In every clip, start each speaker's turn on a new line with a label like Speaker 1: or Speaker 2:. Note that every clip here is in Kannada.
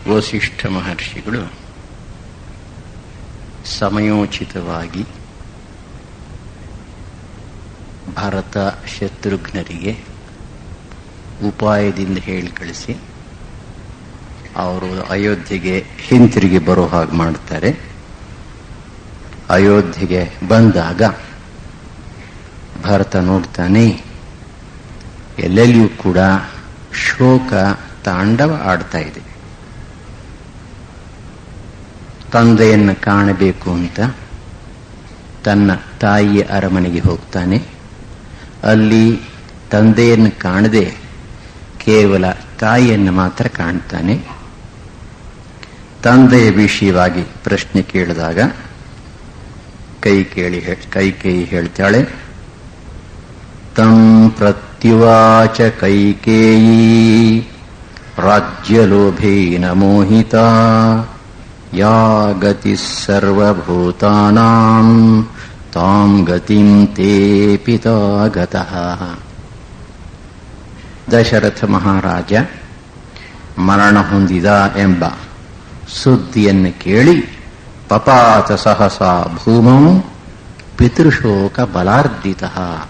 Speaker 1: ವಸಿಷ್ಠ ಮಹರ್ಷಿಗಳು ಸಮಯೋಚಿತವಾಗಿ ಭರತ ಶತ್ರುಘ್ನರಿಗೆ ಉಪಾಯದಿಂದ ಹೇಳಿ ಕಳಿಸಿ ಅವರು ಅಯೋಧ್ಯೆಗೆ ಹಿಂತಿರುಗಿ ಬರೋ ಹಾಗೆ ಮಾಡ್ತಾರೆ ಅಯೋಧ್ಯೆಗೆ ಬಂದಾಗ ಭರತ ನೋಡ್ತಾನೆ ಎಲ್ಲೆಲ್ಲಿಯೂ ಕೂಡ ಶೋಕ ತಾಂಡವ ಆಡ್ತಾ ಇದೆ ತಂದೆಯನ್ನು ಕಾಣಬೇಕು ಅಂತ ತನ್ನ ತಾಯಿಯ ಅರಮನೆಗೆ ಹೋಗ್ತಾನೆ ಅಲ್ಲಿ ತಂದೆಯನ್ನು ಕಾಣದೆ ಕೇವಲ ತಾಯಿಯನ್ನು ಮಾತ್ರ ಕಾಣ್ತಾನೆ ತಂದೆಯ ವಿಷಯವಾಗಿ ಪ್ರಶ್ನೆ ಕೇಳಿದಾಗ ಕೈ ಕೇಳಿ ಕೈ ಕೈ ಹೇಳ್ತಾಳೆ ತಂ ಪ್ರತ್ಯುವಾಚ ಕೈಕೇಯಿ ರಾಜ್ಯಲೋಭೇನ ಮೋಹಿತ ಯಾ ಗತಿ ಸರ್ವಭೂತಾನಾಂ ತಾಂ ಗತಿಂ ತೇ ಪಿತಾ ಗತಃ ದಶರಥ ಮಹಾರಾಜ ಮರಣ ಹೊಂದಿದ ಎಂಬ ಸುದ್ದಿಯನ್ನು ಕೇಳಿ ಪಪಾತ ಸಹಸ ಭೂಮೌ ಪಿತೃಶೋಕ ಬಲಾರ್ಧಿತ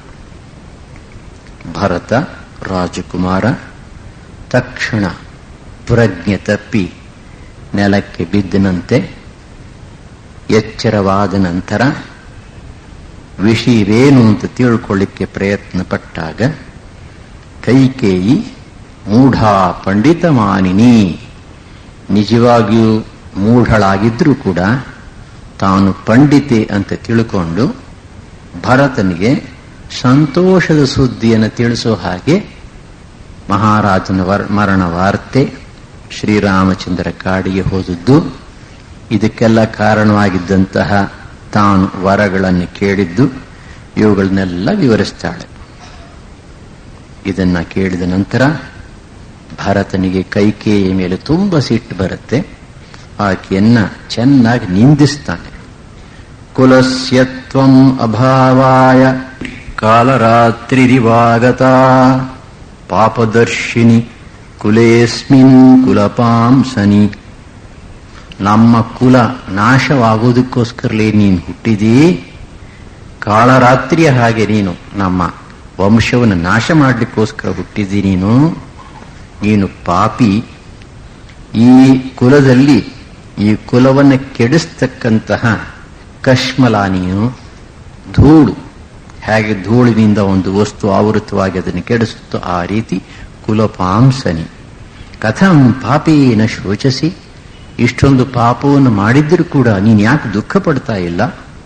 Speaker 1: ಭರತ ರಾಜಕುಮಾರ ತಕ್ಷಣ ಪ್ರಜ್ಞೆ ತಪ್ಪಿ ನೆಲಕ್ಕೆ ಬಿದ್ದನಂತೆ ಎಚ್ಚರವಾದ ನಂತರ ವಿಷಯವೇನು ಅಂತ ತಿಳ್ಕೊಳ್ಳಿಕ್ಕೆ ಪ್ರಯತ್ನ ಪಟ್ಟಾಗ ಕೈಕೇಯಿ ಮೂಢಾ ಪಂಡಿತ ಮಾನಿನಿ ನಿಜವಾಗಿಯೂ ಮೂಢಳಾಗಿದ್ರೂ ಕೂಡ ತಾನು ಪಂಡಿತೆ ಅಂತ ತಿಳ್ಕೊಂಡು ಭರತನಿಗೆ ಸಂತೋಷದ ಸುದ್ದಿಯನ್ನು ತಿಳಿಸೋ ಹಾಗೆ ಮಹಾರಾಜನ ಮರಣ ವಾರ್ತೆ ಶ್ರೀರಾಮಚಂದ್ರ ಕಾಡಿಗೆ ಹೋದದ್ದು ಇದಕ್ಕೆಲ್ಲ ಕಾರಣವಾಗಿದ್ದಂತಹ ತಾನು ವರಗಳನ್ನು ಕೇಳಿದ್ದು ಇವುಗಳನ್ನೆಲ್ಲ ವಿವರಿಸ್ತಾಳೆ ಇದನ್ನ ಕೇಳಿದ ನಂತರ ಭರತನಿಗೆ ಕೈಕೇಯ ಮೇಲೆ ತುಂಬ ಸಿಟ್ಟು ಬರುತ್ತೆ ಆಕೆಯನ್ನ ಚೆನ್ನಾಗಿ ನಿಂದಿಸ್ತಾನೆ ಕುಲಸ್ಯತ್ವಂ ಅಭಾವಾಯ ಕಾಲರಾತ್ರಿರಿವಾಗತ ಪಾಪದರ್ಶಿನಿ ಕುಲೇಸ್ಮಿನ್ ಕುಲಪಾಂಸನಿ ನಮ್ಮ ಕುಲ ನಾಶವಾಗುವುದಕ್ಕೋಸ್ಕರಲೇ ನೀನು ಹುಟ್ಟಿದೀ ಕಾಳರಾತ್ರಿಯ ಹಾಗೆ ನೀನು ನಮ್ಮ ವಂಶವನ್ನು ನಾಶ ಮಾಡಲಿಕ್ಕೋಸ್ಕರ ಹುಟ್ಟಿದಿ ನೀನು ನೀನು ಪಾಪಿ ಈ ಕುಲದಲ್ಲಿ ಈ ಕುಲವನ್ನು ಕೆಡಿಸ್ತಕ್ಕಂತಹ ಕಶ್ಮಲ ನೀನು ಧೂಳು ಹೇಗೆ ಧೂಳಿನಿಂದ ಒಂದು ವಸ್ತು ಆವೃತವಾಗಿ ಅದನ್ನು ಕೆಡಿಸುತ್ತೋ ಆ ರೀತಿ ಕುಲಪಾಂಸನಿ ಕಥಂ ಪಾಪೇನ ಶೋಚಿಸಿ ಇಷ್ಟೊಂದು ಪಾಪವನ್ನು ಮಾಡಿದ್ರೂ ಕೂಡ ನೀನು ಯಾಕೆ ದುಃಖ ಪಡ್ತಾ ಇಲ್ಲ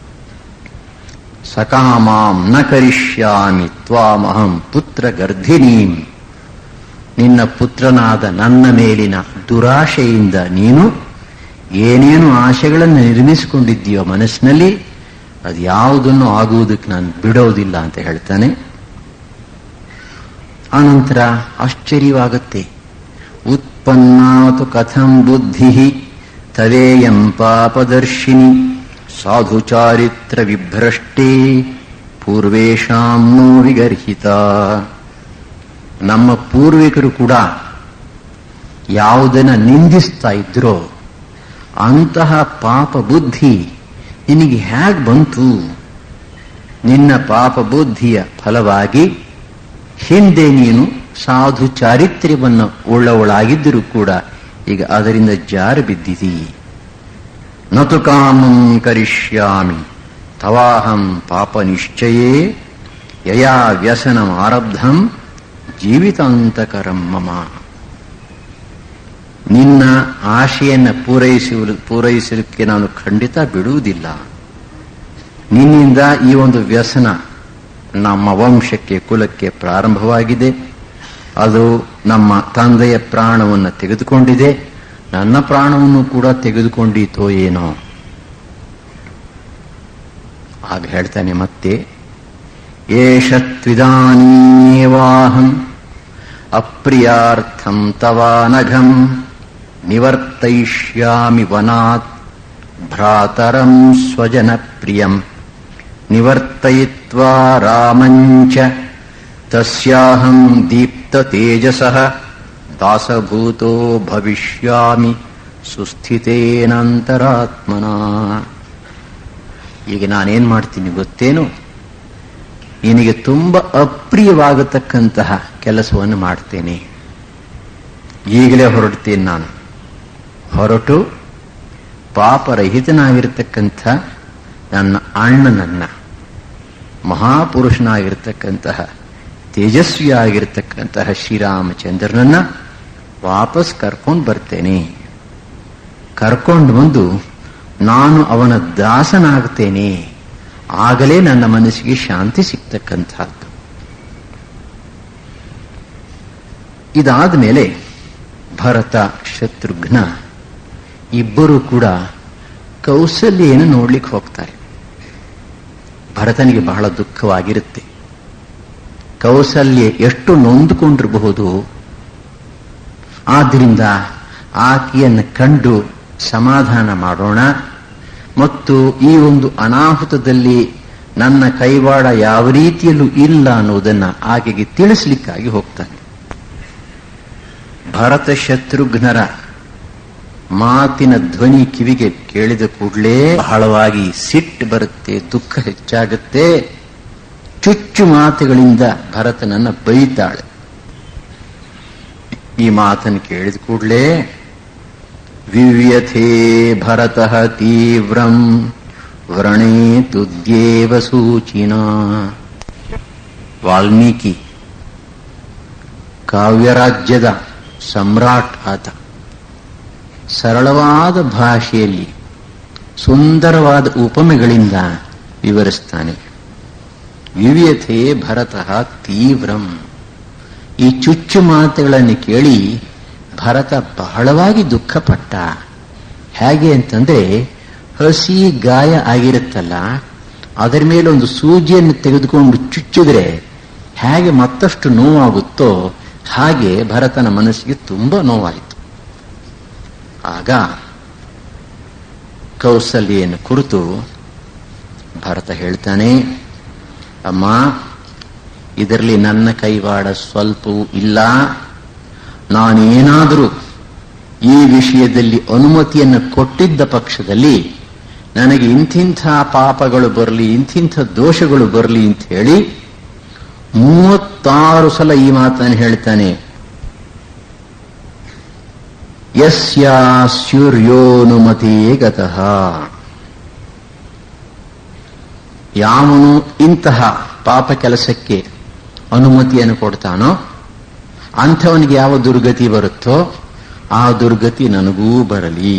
Speaker 1: ಸಕಾಮಾಂ ನ ಕರಿಷ್ಯಾಮಿ ತ್ವಾಮಹಂ ಪುತ್ರ ಗರ್ಧಿನೀಂ ನಿನ್ನ ಪುತ್ರನಾದ ನನ್ನ ಮೇಲಿನ ದುರಾಶೆಯಿಂದ ನೀನು ಏನೇನು ಆಶೆಗಳನ್ನು ನಿರ್ಮಿಸಿಕೊಂಡಿದ್ದೀಯೋ ಮನಸ್ಸಿನಲ್ಲಿ ಅದು ಯಾವುದನ್ನು ಆಗುವುದಕ್ಕೆ ನಾನು ಬಿಡೋದಿಲ್ಲ ಅಂತ ಹೇಳ್ತಾನೆ ಆನಂತರ ಆಶ್ಚರ್ಯವಾಗುತ್ತೆ ಉತ್ಪನ್ನಾತು ಕಥಂ ಬುದ್ಧಿ ತವೇಯಂ ಪಾಪದರ್ಶಿನಿ ಸಾಧು ಚಾರಿತ್ರ ವಿಭ್ರಷ್ಟೇ ಪೂರ್ವೇಶಾಂ ನೋ ವಿಗರ್ಹಿತ ನಮ್ಮ ಪೂರ್ವಿಕರು ಕೂಡ ಯಾವುದನ್ನ ನಿಂದಿಸ್ತಾ ಇದ್ರೋ ಅಂತಹ ಪಾಪ ಬುದ್ಧಿ ನಿನಗೆ ಹೇಗೆ ಬಂತು ನಿನ್ನ ಪಾಪ ಬುದ್ಧಿಯ ಫಲವಾಗಿ ಹಿಂದೆ ನೀನು ಸಾಧು ಚಾರಿತ್ರ್ಯವನ್ನು ಉಳ್ಳವಳಾಗಿದ್ದರೂ ಕೂಡ ಈಗ ಅದರಿಂದ ಜಾರು ಬಿದ್ದಿದಿ ನತು ಕಾಮಂ ಕರಿಷ್ಯಾಮಿ ತವಾಹಂ ಪಾಪ ನಿಶ್ಚಯೇ ಯಯಾ ವ್ಯಸನಂ ಆರಬ್ಧಂ ಜೀವಿತಾಂತಕರಂ ಮಮ ನಿನ್ನ ಆಶೆಯನ್ನು ಪೂರೈಸುವ ಪೂರೈಸಲಿಕ್ಕೆ ನಾನು ಖಂಡಿತ ಬಿಡುವುದಿಲ್ಲ ನಿನ್ನಿಂದ ಈ ಒಂದು ವ್ಯಸನ ನಮ್ಮ ವಂಶಕ್ಕೆ ಕುಲಕ್ಕೆ ಪ್ರಾರಂಭವಾಗಿದೆ ಅದು ನಮ್ಮ ತಂದೆಯ ಪ್ರಾಣವನ್ನು ತೆಗೆದುಕೊಂಡಿದೆ ನನ್ನ ಪ್ರಾಣವನ್ನು ಕೂಡ ತೆಗೆದುಕೊಂಡಿತೋ ಏನೋ ಆಗ ಹೇಳ್ತಾನೆ ಮತ್ತೆ ಏಷತ್ವಿದಾನೀಯವಾಹಂ ಅಪ್ರಿಯಾರ್ಥಂ ತವಾನಘಂ ನಿವರ್ತಯಿಷ್ಯಾಮಿ ವನಾತ್ ಭ್ರಾತರಂ ಸ್ವಜನ ಪ್ರಿಯಂ ನಿವರ್ತಯಿತ್ವಾ ರಾಮಂಚ ತಸ್ಯಾಹಂ ದೀಪ್ತ ತೇಜಸಃ ದಾಸಭೂತೋ ಭವಿಷ್ಯಾಮಿ ಸುಸ್ಥಿತೇನಂತರಾತ್ಮನ ಈಗ ನಾನೇನ್ ಮಾಡ್ತೀನಿ ಗೊತ್ತೇನು ನಿನಗೆ ತುಂಬ ಅಪ್ರಿಯವಾಗತಕ್ಕಂತಹ ಕೆಲಸವನ್ನು ಮಾಡ್ತೇನೆ ಈಗಲೇ ಹೊರಡ್ತೇನೆ ನಾನು ಹೊರಟು ಪಾಪರಹಿತನಾಗಿರ್ತಕ್ಕಂಥ ನನ್ನ ಅಣ್ಣನನ್ನ ಮಹಾಪುರುಷನಾಗಿರ್ತಕ್ಕಂತಹ ತೇಜಸ್ವಿಯಾಗಿರ್ತಕ್ಕಂತಹ ಶ್ರೀರಾಮಚಂದ್ರನನ್ನ ವಾಪಸ್ ಕರ್ಕೊಂಡು ಬರ್ತೇನೆ ಕರ್ಕೊಂಡು ಬಂದು ನಾನು ಅವನ ದಾಸನಾಗ್ತೇನೆ ಆಗಲೇ ನನ್ನ ಮನಸ್ಸಿಗೆ ಶಾಂತಿ ಸಿಗ್ತಕ್ಕಂಥದ್ದು ಇದಾದ ಮೇಲೆ ಭರತ ಶತ್ರುಘ್ನ ಇಬ್ಬರು ಕೂಡ ಕೌಸಲ್ಯನ್ನು ನೋಡ್ಲಿಕ್ಕೆ ಹೋಗ್ತಾರೆ ಭರತನಿಗೆ ಬಹಳ ದುಃಖವಾಗಿರುತ್ತೆ ಕೌಸಲ್ಯ ಎಷ್ಟು ನೊಂದುಕೊಂಡಿರಬಹುದು ಆದ್ದರಿಂದ ಆಕೆಯನ್ನು ಕಂಡು ಸಮಾಧಾನ ಮಾಡೋಣ ಮತ್ತು ಈ ಒಂದು ಅನಾಹುತದಲ್ಲಿ ನನ್ನ ಕೈವಾಡ ಯಾವ ರೀತಿಯಲ್ಲೂ ಇಲ್ಲ ಅನ್ನೋದನ್ನ ಆಕೆಗೆ ತಿಳಿಸ್ಲಿಕ್ಕಾಗಿ ಹೋಗ್ತಾನೆ ಭರತ ಶತ್ರುಘ್ನರ ಮಾತಿನ ಧ್ವನಿ ಕಿವಿಗೆ ಕೇಳಿದ ಕೂಡಲೇ ಬಹಳವಾಗಿ ಸಿಟ್ಟು ಬರುತ್ತೆ ದುಃಖ ಹೆಚ್ಚಾಗುತ್ತೆ ಚುಚ್ಚು ಮಾತುಗಳಿಂದ ಭರತನನ್ನ ಬೈತಾಳೆ ಈ ಮಾತನ್ನು ಕೇಳಿದ ಕೂಡಲೇ ವಿವ್ಯಥೇ ಭರತಃ ತೀವ್ರಂ ವ್ರಣೇ ತುದ್ಯೇವ ಸೂಚಿನ ವಾಲ್ಮೀಕಿ ಕಾವ್ಯರಾಜ್ಯದ ಸಮ್ರಾಟ್ ಆತ ಸರಳವಾದ ಭಾಷೆಯಲ್ಲಿ ಸುಂದರವಾದ ಉಪಮೆಗಳಿಂದ ವಿವರಿಸ್ತಾನೆ ವಿವ್ಯಥೆ ಭರತಃ ತೀವ್ರಂ ಈ ಚುಚ್ಚು ಮಾತುಗಳನ್ನು ಕೇಳಿ ಭರತ ಬಹಳವಾಗಿ ದುಃಖಪಟ್ಟ ಹೇಗೆ ಅಂತಂದ್ರೆ ಹಸಿ ಗಾಯ ಆಗಿರುತ್ತಲ್ಲ ಅದರ ಮೇಲೆ ಒಂದು ಸೂಜಿಯನ್ನು ತೆಗೆದುಕೊಂಡು ಚುಚ್ಚಿದ್ರೆ ಹೇಗೆ ಮತ್ತಷ್ಟು ನೋವಾಗುತ್ತೋ ಹಾಗೆ ಭರತನ ಮನಸ್ಸಿಗೆ ತುಂಬಾ ನೋವಾಯಿತು ಆಗ ಕೌಸಲ್ಯನ್ನು ಕುರಿತು ಭರತ ಹೇಳ್ತಾನೆ ಅಮ್ಮ ಇದರಲ್ಲಿ ನನ್ನ ಕೈವಾಡ ಸ್ವಲ್ಪವೂ ಇಲ್ಲ ನಾನೇನಾದರೂ ಈ ವಿಷಯದಲ್ಲಿ ಅನುಮತಿಯನ್ನು ಕೊಟ್ಟಿದ್ದ ಪಕ್ಷದಲ್ಲಿ ನನಗೆ ಇಂಥಿಂಥ ಪಾಪಗಳು ಬರಲಿ ಇಂಥಿಂಥ ದೋಷಗಳು ಬರಲಿ ಅಂತ ಹೇಳಿ ಮೂವತ್ತಾರು ಸಲ ಈ ಮಾತನ್ನು ಹೇಳ್ತಾನೆ ಯಸ್ಯಾಸ್ಯುರ್ಯೋನುಮತಿ ಗತಃ ಯಾವನು ಇಂತಹ ಪಾಪ ಕೆಲಸಕ್ಕೆ ಅನುಮತಿಯನ್ನು ಕೊಡ್ತಾನೋ ಅಂಥವನಿಗೆ ಯಾವ ದುರ್ಗತಿ ಬರುತ್ತೋ ಆ ದುರ್ಗತಿ ನನಗೂ ಬರಲಿ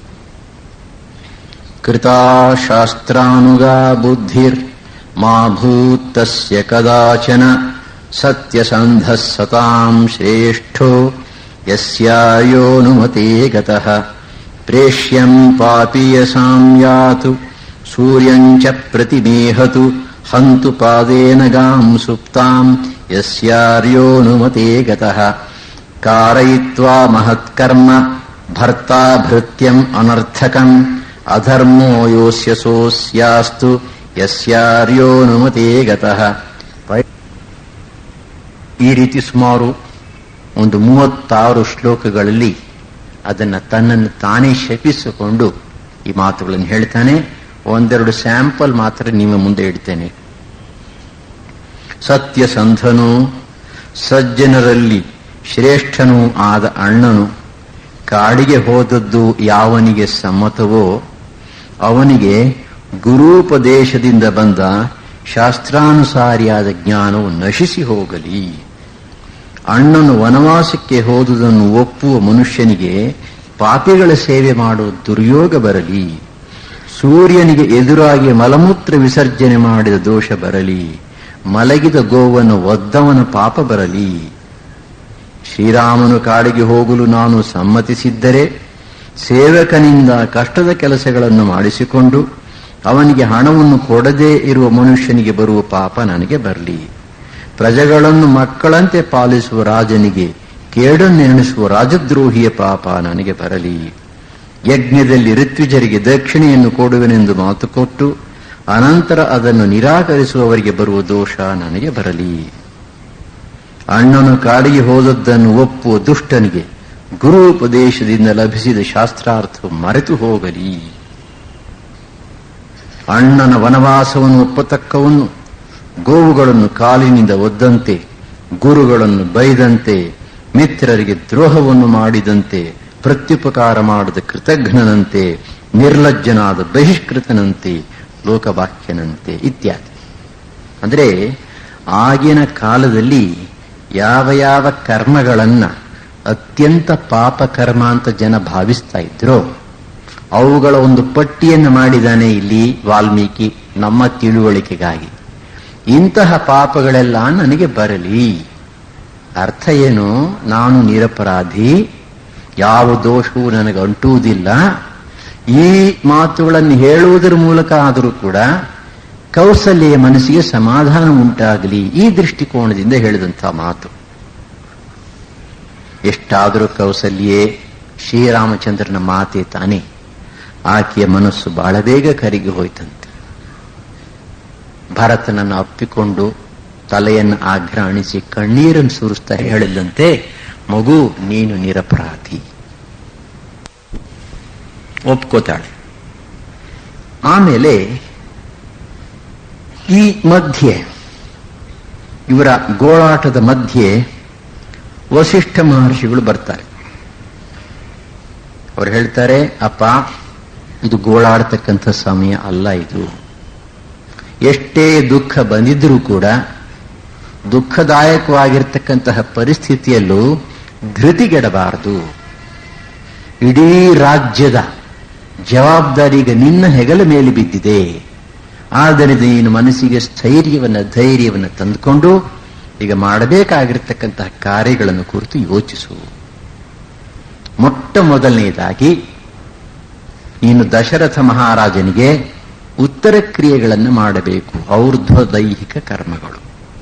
Speaker 1: ಕೃತಾಶಾಸ್ತ್ರಾನುಗಾ ಬುದ್ಧಿರ್ ಮಾ ಭೂತಸ್ಯ ಕದಾಚನ ಸತ್ಯಸಂಧ ಸತಾಂ ಶ್ರೇಷ್ಠೋ ಯಸ್ಯಾಯೋನುಮತೆ ಗತಃ ಪ್ರೇಷ್ಯಂ ಪಾಪೀಯಸಾಂ ಯಾತು ಸೂರ್ಯಂಚ ಪ್ರತಿಮೇಹತು ಹಂತು ಪಾದೇನ ಗಾಂ ಸುಪ್ತಾಂ ಯಸ್ಯಾರ್ಯೋನುಮತೆ ಗತಃ ಕಾರಯಿತ್ವಾ ಮಹತ್ಕರ್ಮ ಭರ್ತಾ ಭೃತ್ಯಂ ಅನರ್ಥಕಂ ಅಧರ್ಮೋ ಯೋಸ್ಯ ಸೋಸ್ಯಾಸ್ತು ಯಸ್ಯಾರ್ಯೋನುಮತೆ ಗತಃ ಈ ರೀತಿ ಸುಮಾರು ಒಂದು ಮೂವತ್ತಾರು ಶ್ಲೋಕಗಳಲ್ಲಿ ಅದನ್ನ ತನ್ನನ್ನು ತಾನೇ ಶಪಿಸಿಕೊಂಡು ಈ ಮಾತುಗಳನ್ನು ಹೇಳ್ತಾನೆ ಒಂದೆರಡು ಸ್ಯಾಂಪಲ್ ಮಾತ್ರ ನಿಮ್ಮ ಮುಂದೆ ಇಡ್ತೇನೆ ಸತ್ಯಸಂಧನು ಸಜ್ಜನರಲ್ಲಿ ಶ್ರೇಷ್ಠನೂ ಆದ ಅಣ್ಣನು ಕಾಡಿಗೆ ಹೋದದ್ದು ಯಾವನಿಗೆ ಸಮ್ಮತವೋ ಅವನಿಗೆ ಗುರೂಪದೇಶದಿಂದ ಬಂದ ಶಾಸ್ತ್ರಾನುಸಾರಿಯಾದ ಜ್ಞಾನವು ನಶಿಸಿ ಹೋಗಲಿ ಅಣ್ಣನು ವನವಾಸಕ್ಕೆ ಹೋದುದನ್ನು ಒಪ್ಪುವ ಮನುಷ್ಯನಿಗೆ ಪಾಪಿಗಳ ಸೇವೆ ಮಾಡುವ ದುರ್ಯೋಗ ಬರಲಿ ಸೂರ್ಯನಿಗೆ ಎದುರಾಗಿ ಮಲಮೂತ್ರ ವಿಸರ್ಜನೆ ಮಾಡಿದ ದೋಷ ಬರಲಿ ಮಲಗಿದ ಗೋವನ್ನು ಒದ್ದವನ ಪಾಪ ಬರಲಿ ಶ್ರೀರಾಮನು ಕಾಡಿಗೆ ಹೋಗಲು ನಾನು ಸಮ್ಮತಿಸಿದ್ದರೆ ಸೇವಕನಿಂದ ಕಷ್ಟದ ಕೆಲಸಗಳನ್ನು ಮಾಡಿಸಿಕೊಂಡು ಅವನಿಗೆ ಹಣವನ್ನು ಕೊಡದೇ ಇರುವ ಮನುಷ್ಯನಿಗೆ ಬರುವ ಪಾಪ ನನಗೆ ಬರಲಿ ಪ್ರಜೆಗಳನ್ನು ಮಕ್ಕಳಂತೆ ಪಾಲಿಸುವ ರಾಜನಿಗೆ ಕೇಡನ್ನೆಣಿಸುವ ರಾಜದ್ರೋಹಿಯ ಪಾಪ ನನಗೆ ಬರಲಿ ಯಜ್ಞದಲ್ಲಿ ಋತ್ವಿಜರಿಗೆ ದಕ್ಷಿಣೆಯನ್ನು ಕೊಡುವೆನೆಂದು ಮಾತು ಕೊಟ್ಟು ಅನಂತರ ಅದನ್ನು ನಿರಾಕರಿಸುವವರಿಗೆ ಬರುವ ದೋಷ ನನಗೆ ಬರಲಿ ಅಣ್ಣನು ಕಾಡಿಗೆ ಹೋದದ್ದನ್ನು ಒಪ್ಪುವ ದುಷ್ಟನಿಗೆ ಗುರುಪದೇಶದಿಂದ ಲಭಿಸಿದ ಶಾಸ್ತ್ರಾರ್ಥ ಮರೆತು ಹೋಗಲಿ ಅಣ್ಣನ ವನವಾಸವನ್ನು ಒಪ್ಪತಕ್ಕವನ್ನು ಗೋವುಗಳನ್ನು ಕಾಲಿನಿಂದ ಒದ್ದಂತೆ ಗುರುಗಳನ್ನು ಬೈದಂತೆ ಮಿತ್ರರಿಗೆ ದ್ರೋಹವನ್ನು ಮಾಡಿದಂತೆ ಪ್ರತ್ಯುಪಕಾರ ಮಾಡದ ಕೃತಜ್ಞನಂತೆ ನಿರ್ಲಜ್ಜನಾದ ಬಹಿಷ್ಕೃತನಂತೆ ಲೋಕವಾಕ್ಯನಂತೆ ಇತ್ಯಾದಿ ಅಂದ್ರೆ ಆಗಿನ ಕಾಲದಲ್ಲಿ ಯಾವ ಯಾವ ಕರ್ಮಗಳನ್ನ ಅತ್ಯಂತ ಪಾಪ ಕರ್ಮ ಅಂತ ಜನ ಭಾವಿಸ್ತಾ ಇದ್ರೋ ಅವುಗಳ ಒಂದು ಪಟ್ಟಿಯನ್ನು ಮಾಡಿದಾನೆ ಇಲ್ಲಿ ವಾಲ್ಮೀಕಿ ನಮ್ಮ ತಿಳುವಳಿಕೆಗಾಗಿ ಇಂತಹ ಪಾಪಗಳೆಲ್ಲ ನನಗೆ ಬರಲಿ ಅರ್ಥ ಏನು ನಾನು ನಿರಪರಾಧಿ ಯಾವ ದೋಷವೂ ನನಗೆ ಅಂಟುವುದಿಲ್ಲ ಈ ಮಾತುಗಳನ್ನು ಹೇಳುವುದರ ಮೂಲಕ ಆದರೂ ಕೂಡ ಕೌಸಲ್ಯ ಮನಸ್ಸಿಗೆ ಸಮಾಧಾನ ಉಂಟಾಗಲಿ ಈ ದೃಷ್ಟಿಕೋನದಿಂದ ಹೇಳಿದಂತಹ ಮಾತು ಎಷ್ಟಾದರೂ ಕೌಸಲ್ಯೇ ಶ್ರೀರಾಮಚಂದ್ರನ ಮಾತೆ ತಾನೇ ಆಕೆಯ ಮನಸ್ಸು ಬಹಳ ಬೇಗ ಕರಗಿ ಹೋಯ್ತಂತೆ ಭರತನನ್ನು ಅಪ್ಪಿಕೊಂಡು ತಲೆಯನ್ನು ಆಘ್ರಾಣಿಸಿ ಕಣ್ಣೀರನ್ನು ಸುರಿಸ್ತಾ ಹೇಳಿದಂತೆ ಮಗು ನೀನು ನಿರಪರಾಧಿ ಒಪ್ಕೋತಾಳೆ ಆಮೇಲೆ ಈ ಮಧ್ಯೆ ಇವರ ಗೋಳಾಟದ ಮಧ್ಯೆ ವಸಿಷ್ಠ ಮಹರ್ಷಿಗಳು ಬರ್ತಾರೆ ಅವ್ರು ಹೇಳ್ತಾರೆ ಅಪ್ಪ ಇದು ಗೋಳಾಡ್ತಕ್ಕಂಥ ಸಮಯ ಅಲ್ಲ ಇದು ಎಷ್ಟೇ ದುಃಖ ಬಂದಿದ್ರೂ ಕೂಡ ದುಃಖದಾಯಕವಾಗಿರ್ತಕ್ಕಂತಹ ಪರಿಸ್ಥಿತಿಯಲ್ಲೂ ಧೃತಿಗೆಡಬಾರದು ಇಡೀ ರಾಜ್ಯದ ಜವಾಬ್ದಾರಿ ಈಗ ನಿನ್ನ ಹೆಗಲ ಮೇಲೆ ಬಿದ್ದಿದೆ ಆದ್ದರಿಂದ ನೀನು ಮನಸ್ಸಿಗೆ ಸ್ಥೈರ್ಯವನ್ನು ಧೈರ್ಯವನ್ನು ತಂದುಕೊಂಡು ಈಗ ಮಾಡಬೇಕಾಗಿರ್ತಕ್ಕಂತಹ ಕಾರ್ಯಗಳನ್ನು ಕುರಿತು ಯೋಚಿಸು ಮೊಟ್ಟ ಮೊದಲನೆಯದಾಗಿ ನೀನು ದಶರಥ ಮಹಾರಾಜನಿಗೆ ಉತ್ತರ ಕ್ರಿಯೆಗಳನ್ನು ಮಾಡಬೇಕು ಔರ್ಧ್ವ ದೈಹಿಕ ಕರ್ಮಗಳು